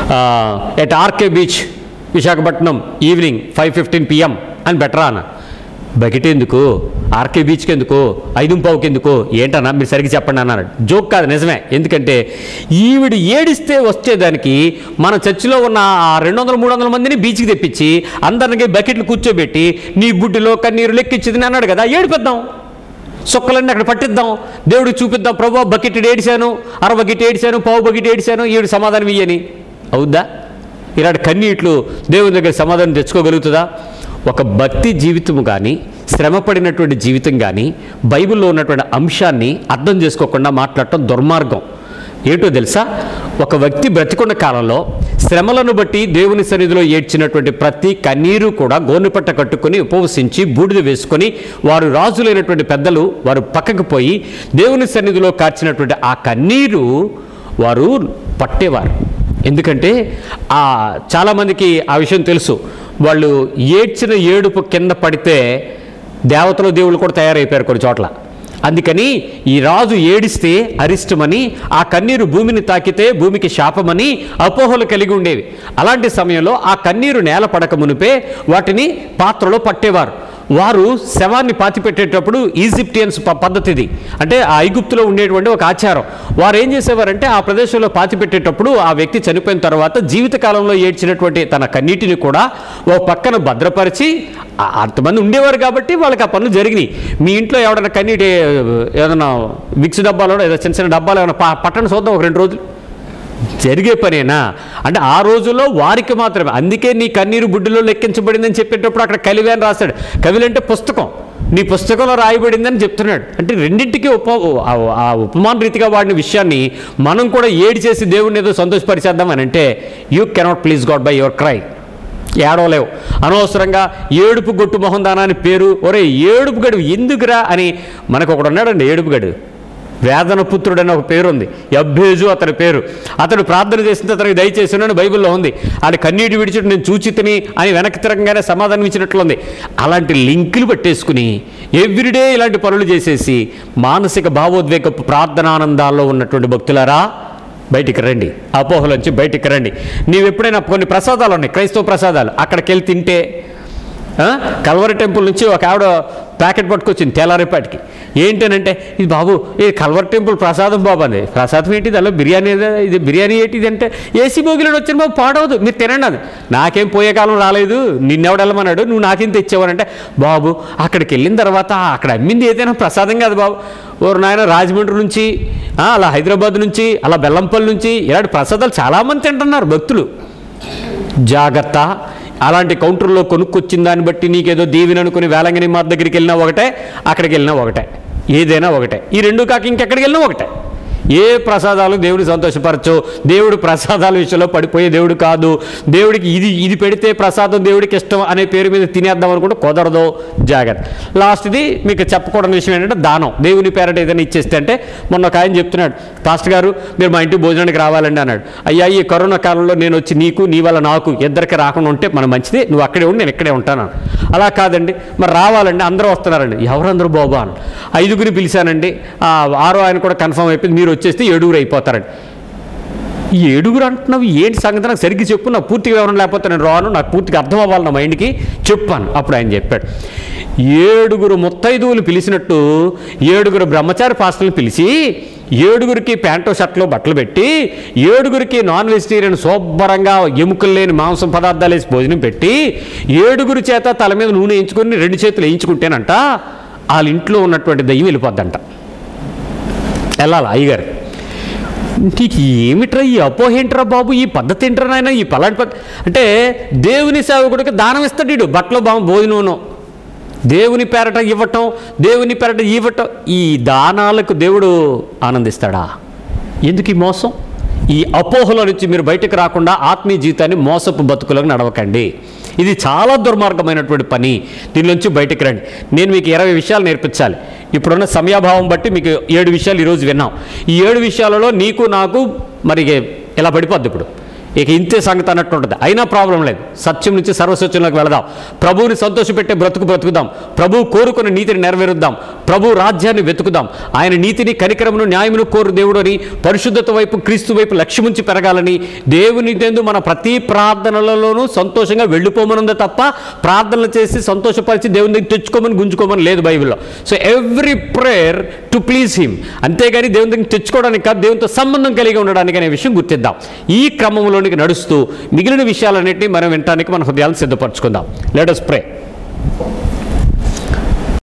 at R K beach Visakhapatnam evening five fifteen PM అని బెటరా అన్న బకెట్ ఎందుకు ఆర్కే బీచ్కి ఎందుకు ఐదు పావుకి ఎందుకు ఏంటన్నా మీరు సరిగ్గా చెప్పండి అన్నాడు జోక్ కాదు నిజమే ఎందుకంటే ఈవిడ ఏడిస్తే వచ్చేదానికి మన చర్చిలో ఉన్న ఆ రెండు వందల మూడు వందల మందిని బీచ్కి తెప్పించి అందరికి బకెట్లు కూర్చోబెట్టి నీ బుడ్డిలో కన్నీరు లెక్కించింది అన్నాడు కదా ఏడిపిద్దాం సుక్కలన్నీ అక్కడ పట్టిద్దాం దేవుడికి చూపిద్దాం ప్రభు బకెట్ ఏడిశాను అర బకెట్ ఏడిశాను పావు బకెట్ ఏడిశాను ఈవిడ సమాధానం ఇయ్యని అవుద్దా ఇలాంటి కన్నీట్లు దేవుని దగ్గర సమాధానం తెచ్చుకోగలుగుతుందా ఒక భక్తి జీవితం కానీ శ్రమపడినటువంటి జీవితం కానీ బైబిల్లో ఉన్నటువంటి అంశాన్ని అర్థం చేసుకోకుండా మాట్లాడటం దుర్మార్గం ఏంటో తెలుసా ఒక వ్యక్తి బ్రతికున్న కాలంలో శ్రమలను బట్టి దేవుని సన్నిధిలో ఏడ్చినటువంటి ప్రతి కన్నీరు కూడా గోనెపట్ట కట్టుకొని ఉపవసించి బూడిద వేసుకొని వారు రాజులైనటువంటి పెద్దలు వారు పక్కకు పోయి దేవుని సన్నిధిలో కార్చినటువంటి ఆ కన్నీరు వారు పట్టేవారు ఎందుకంటే ఆ చాలామందికి ఆ విషయం తెలుసు వాళ్ళు ఏడ్చిన ఏడుపు కింద పడితే దేవతలు దేవుళ్ళు కూడా తయారైపోయారు కొన్ని చోట్ల అందుకని ఈ రాజు ఏడిస్తే అరిష్టమని ఆ కన్నీరు భూమిని తాకితే భూమికి శాపమని అపోహలు కలిగి ఉండేవి అలాంటి సమయంలో ఆ కన్నీరు నేల పడక మునిపే వాటిని పాత్రలో పట్టేవారు వారు శవాన్ని పాతిపెట్టేటప్పుడు ఈజిప్టియన్స్ ప- పద్ధతి ఇది అంటే ఆ ఐగుప్తులో ఉండేటువంటి ఒక ఆచారం వారు ఏం చేసేవారంటే ఆ ప్రదేశంలో పాతిపెట్టేటప్పుడు ఆ వ్యక్తి చనిపోయిన తర్వాత జీవితకాలంలో ఏడ్చినటువంటి తన కన్నీటిని కూడా ఓ పక్కన భద్రపరిచి ఆ- అంతమంది ఉండేవారు కాబట్టి వాళ్ళకి ఆ పనులు జరిగినాయి మీ ఇంట్లో ఎవడైనా కన్నీటి ఏదైనా మిక్స్ డబ్బాలో ఏదో చిన్న చిన్న డబ్బాలు ఏమైనా ప- పట్టణం చూద్దాం ఒక రెండు రోజులు జరిగే పనేనా అంటే ఆ రోజుల్లో వారికి మాత్రమే అందుకే నీ కన్నీరు బుడ్డిలో లెక్కించబడిందని చెప్పేటప్పుడు అక్కడ కలివి అని రాశాడు కవిలు అంటే పుస్తకం నీ పుస్తకంలో రాయబడిందని చెప్తున్నాడు అంటే రెండింటికి ఉప ఆ- ఆ ఉపమాన రీతిగా వాడిన విషయాన్ని మనం కూడా ఏడి చేసి దేవుడిని ఏదో సంతోషపరిచేద్దాం అని అంటే you cannot please God by your cry ఏడవలేవు అనవసరంగా ఏడుపు గొట్టు మొహం దానా అని పేరు ఒరే ఏడుపు గడు ఎందుకురా అని మనకు ఒకడు ఉన్నాడండి ఏడుపు గడు వేదన పుత్రుడు అని ఒక పేరు ఉంది యబ్బేజు అతని పేరు అతడు ప్రార్థన చేసిన అతనికి దయచేసి ఉన్నాను బైబిల్లో ఉంది ఆడ కన్నీటి విడిచిట్టు నేను చూచితిని అని వెనక్కి తిరగంగానే సమాధానం ఇచ్చినట్లుంది అలాంటి లింకులు పట్టేసుకుని ఎవ్రీడే ఇలాంటి పనులు చేసేసి మానసిక భావోద్వేగపు ప్రార్థనానందాల్లో ఉన్నటువంటి భక్తులారా బయటికి రండి అపోహలోంచి బయటికి రండి నీవు ఎప్పుడైనా కొన్ని ప్రసాదాలు ఉన్నాయి క్రైస్తవ ప్రసాదాలు అక్కడికి వెళ్ళి తింటే ఆ, కల్వరి టెంపుల్ నుంచి ఒక ఆవిడ ప్యాకెట్ పట్టుకొచ్చింది తెల్లారిపాటికి ఏంటనంటే ఇది బాబు ఇది కల్వరి టెంపుల్ ప్రసాదం బాబు అంది ప్రసాదం ఏంటి దానిలో బిర్యానీ ఏదా? ఇది బిర్యానీ ఏంటి ఇది అంటే ఏసీ బోగిలో వచ్చిన బాబు పాడవద్దు మీరు తినండి అది నాకేం పోయే కాలం రాలేదు నిన్నెవడు వెళ్ళమన్నాడు నువ్వు నాకేం తెచ్చావనంటే బాబు అక్కడికి వెళ్ళిన తర్వాత అక్కడ అమ్మింది ఏదైనా ప్రసాదం కాదు బాబు ఓరు నాయన రాజమండ్రి నుంచి ఆ, అలా హైదరాబాద్ నుంచి అలా బెల్లంపల్లి నుంచి ఇలాంటి ప్రసాదాలు చాలామంది తింటున్నారు భక్తులు జాగ్రత్త అలాంటి కౌంటర్లో కొనుక్కొచ్చిన దాన్ని బట్టి నీకేదో దీవిని అనుకుని వేలంగిని మా దగ్గరికి వెళ్ళినా ఒకటే అక్కడికి వెళ్ళినా ఒకటే ఏదైనా ఒకటే ఈ రెండు కాక ఇంకెక్కడికి వెళ్ళినా ఒకటే ఏ ప్రసాదాలు దేవుడిని సంతోషపరచో దేవుడు ప్రసాదాల విషయంలో పడిపోయే దేవుడు కాదు దేవుడికి ఇది ఇది పెడితే ప్రసాదం దేవుడికి ఇష్టం అనే పేరు మీద తినేద్దాం అనుకుంటే కుదరదు జాగ్రత్త లాస్ట్ ఇది మీకు చెప్పకూడని విషయం ఏంటంటే దానం దేవుని పేరట ఏదైనా ఇచ్చేస్తే అంటే మొన్న ఒక ఆయన చెప్తున్నాడు పాస్టర్ గారు మీరు మా ఇంటికి భోజనానికి రావాలండి అన్నాడు అయ్యా ఈ కరోనా కాలంలో నేను వచ్చి నీకు నీ వల్ల నాకు ఇద్దరికి రాకుండా ఉంటే మనం మంచిది నువ్వు అక్కడే ఉండి నేను ఇక్కడే ఉంటాను అలా కాదండి మరి రావాలండి అందరూ వస్తున్నారండి ఎవరందరూ బాబా అని ఐదుగురిని పిలిచానండి ఆ ఆరో ఆయన కూడా కన్ఫర్మ్ అయిపోయింది మీరు వచ్చేస్తే ఏడుగురు అయిపోతారండి ఈ ఏడుగురు అంటున్నావు ఏంటి సంగతి నాకు సరిగ్గా చెప్పు నాకు పూర్తిగా వివరణ లేకపోతే నేను రాను నాకు పూర్తిగా అర్థం అవ్వాలి నా మైండ్కి చెప్పాను అప్పుడు ఆయన చెప్పాడు ఏడుగురు ముత్తైదువులు పిలిచినట్టు ఏడుగురు బ్రహ్మచారి పాస్టర్లు పిలిచి ఏడుగురికి ప్యాంటో షర్ట్లో బట్టలు పెట్టి ఏడుగురికి నాన్ వెజిటేరియన్ శుభ్రంగా ఎముకలు లేని మాంసం పదార్థాలు వేసి భోజనం పెట్టి ఏడుగురు చేత తల మీద నూనె వేయించుకొని రెండు చేతులు వేయించుకుంటేనంట వాళ్ళ ఇంట్లో ఉన్నటువంటి దయ్యం వెళ్ళిపోద్దంట వెళ్ళాలి అయ్యగారు నీకు ఏమిట్రా ఈ అపోహ ఏంట్రా బాబు ఈ పద్ధతి ఏంట్రా నాయన ఈ పలాంటి పద్ధతి అంటే దేవుని సేవకుడికి దానం ఇస్తాడు వీడు బట్టలు బాగు భోజనం దేవుని పేరట ఇవ్వటం దేవుని పేరట ఇవ్వటం ఈ దానాలకు దేవుడు ఆనందిస్తాడా ఎందుకు ఈ మోసం ఈ అపోహల నుంచి మీరు బయటకు రాకుండా ఆత్మీయ జీవితాన్ని మోసపు బతుకులకు నడవకండి ఇది చాలా దుర్మార్గమైనటువంటి పని దీని నుంచి బయటకు రండి నేను మీకు ఇరవై విషయాలు నేర్పించాలి ఇప్పుడున్న సమయాభావం బట్టి మీకు ఏడు విషయాలు ఈరోజు విన్నాం ఈ ఏడు విషయాలలో నీకు నాకు మరి ఇలా పడిపోద్ది ఇప్పుడు ఇక ఇంతే సంగతి అన్నట్టు ఉంటుంది అయినా ప్రాబ్లం లేదు సత్యం నుంచి సర్వసత్యంలోకి వెళదాం ప్రభువుని సంతోషపెట్టే బ్రతుకు బ్రతుకుదాం ప్రభువు కోరుకున్న నీతిని నెరవేరుద్దాం ప్రభు రాజ్యాన్ని వెతుకుదాం ఆయన నీతిని కనికరమును న్యాయమును కోరు దేవుడు అని పరిశుద్ధత వైపు క్రీస్తు వైపు లక్ష్యముంచి పెరగాలని దేవుని తెందు మన ప్రతి ప్రార్థనలలోనూ సంతోషంగా వెళ్ళిపోమనుందే తప్ప ప్రార్థనలు చేసి సంతోషపరిచి దేవుని దగ్గర తెచ్చుకోమని గుంజుకోమని లేదు బైబిల్లో so every prayer to please him అంతేగాని దేవుని దగ్గర తెచ్చుకోవడానికి కాదు దేవునితో సంబంధం కలిగి ఉండడానికి అనే విషయం గుర్తిద్దాం ఈ క్రమంలోనికి నడుస్తూ మిగిలిన విషయాలన్నింటినీ మనం వినటానికి మన హృదయాలను సిద్ధపరచుకుందాం లెట్ us ప్రే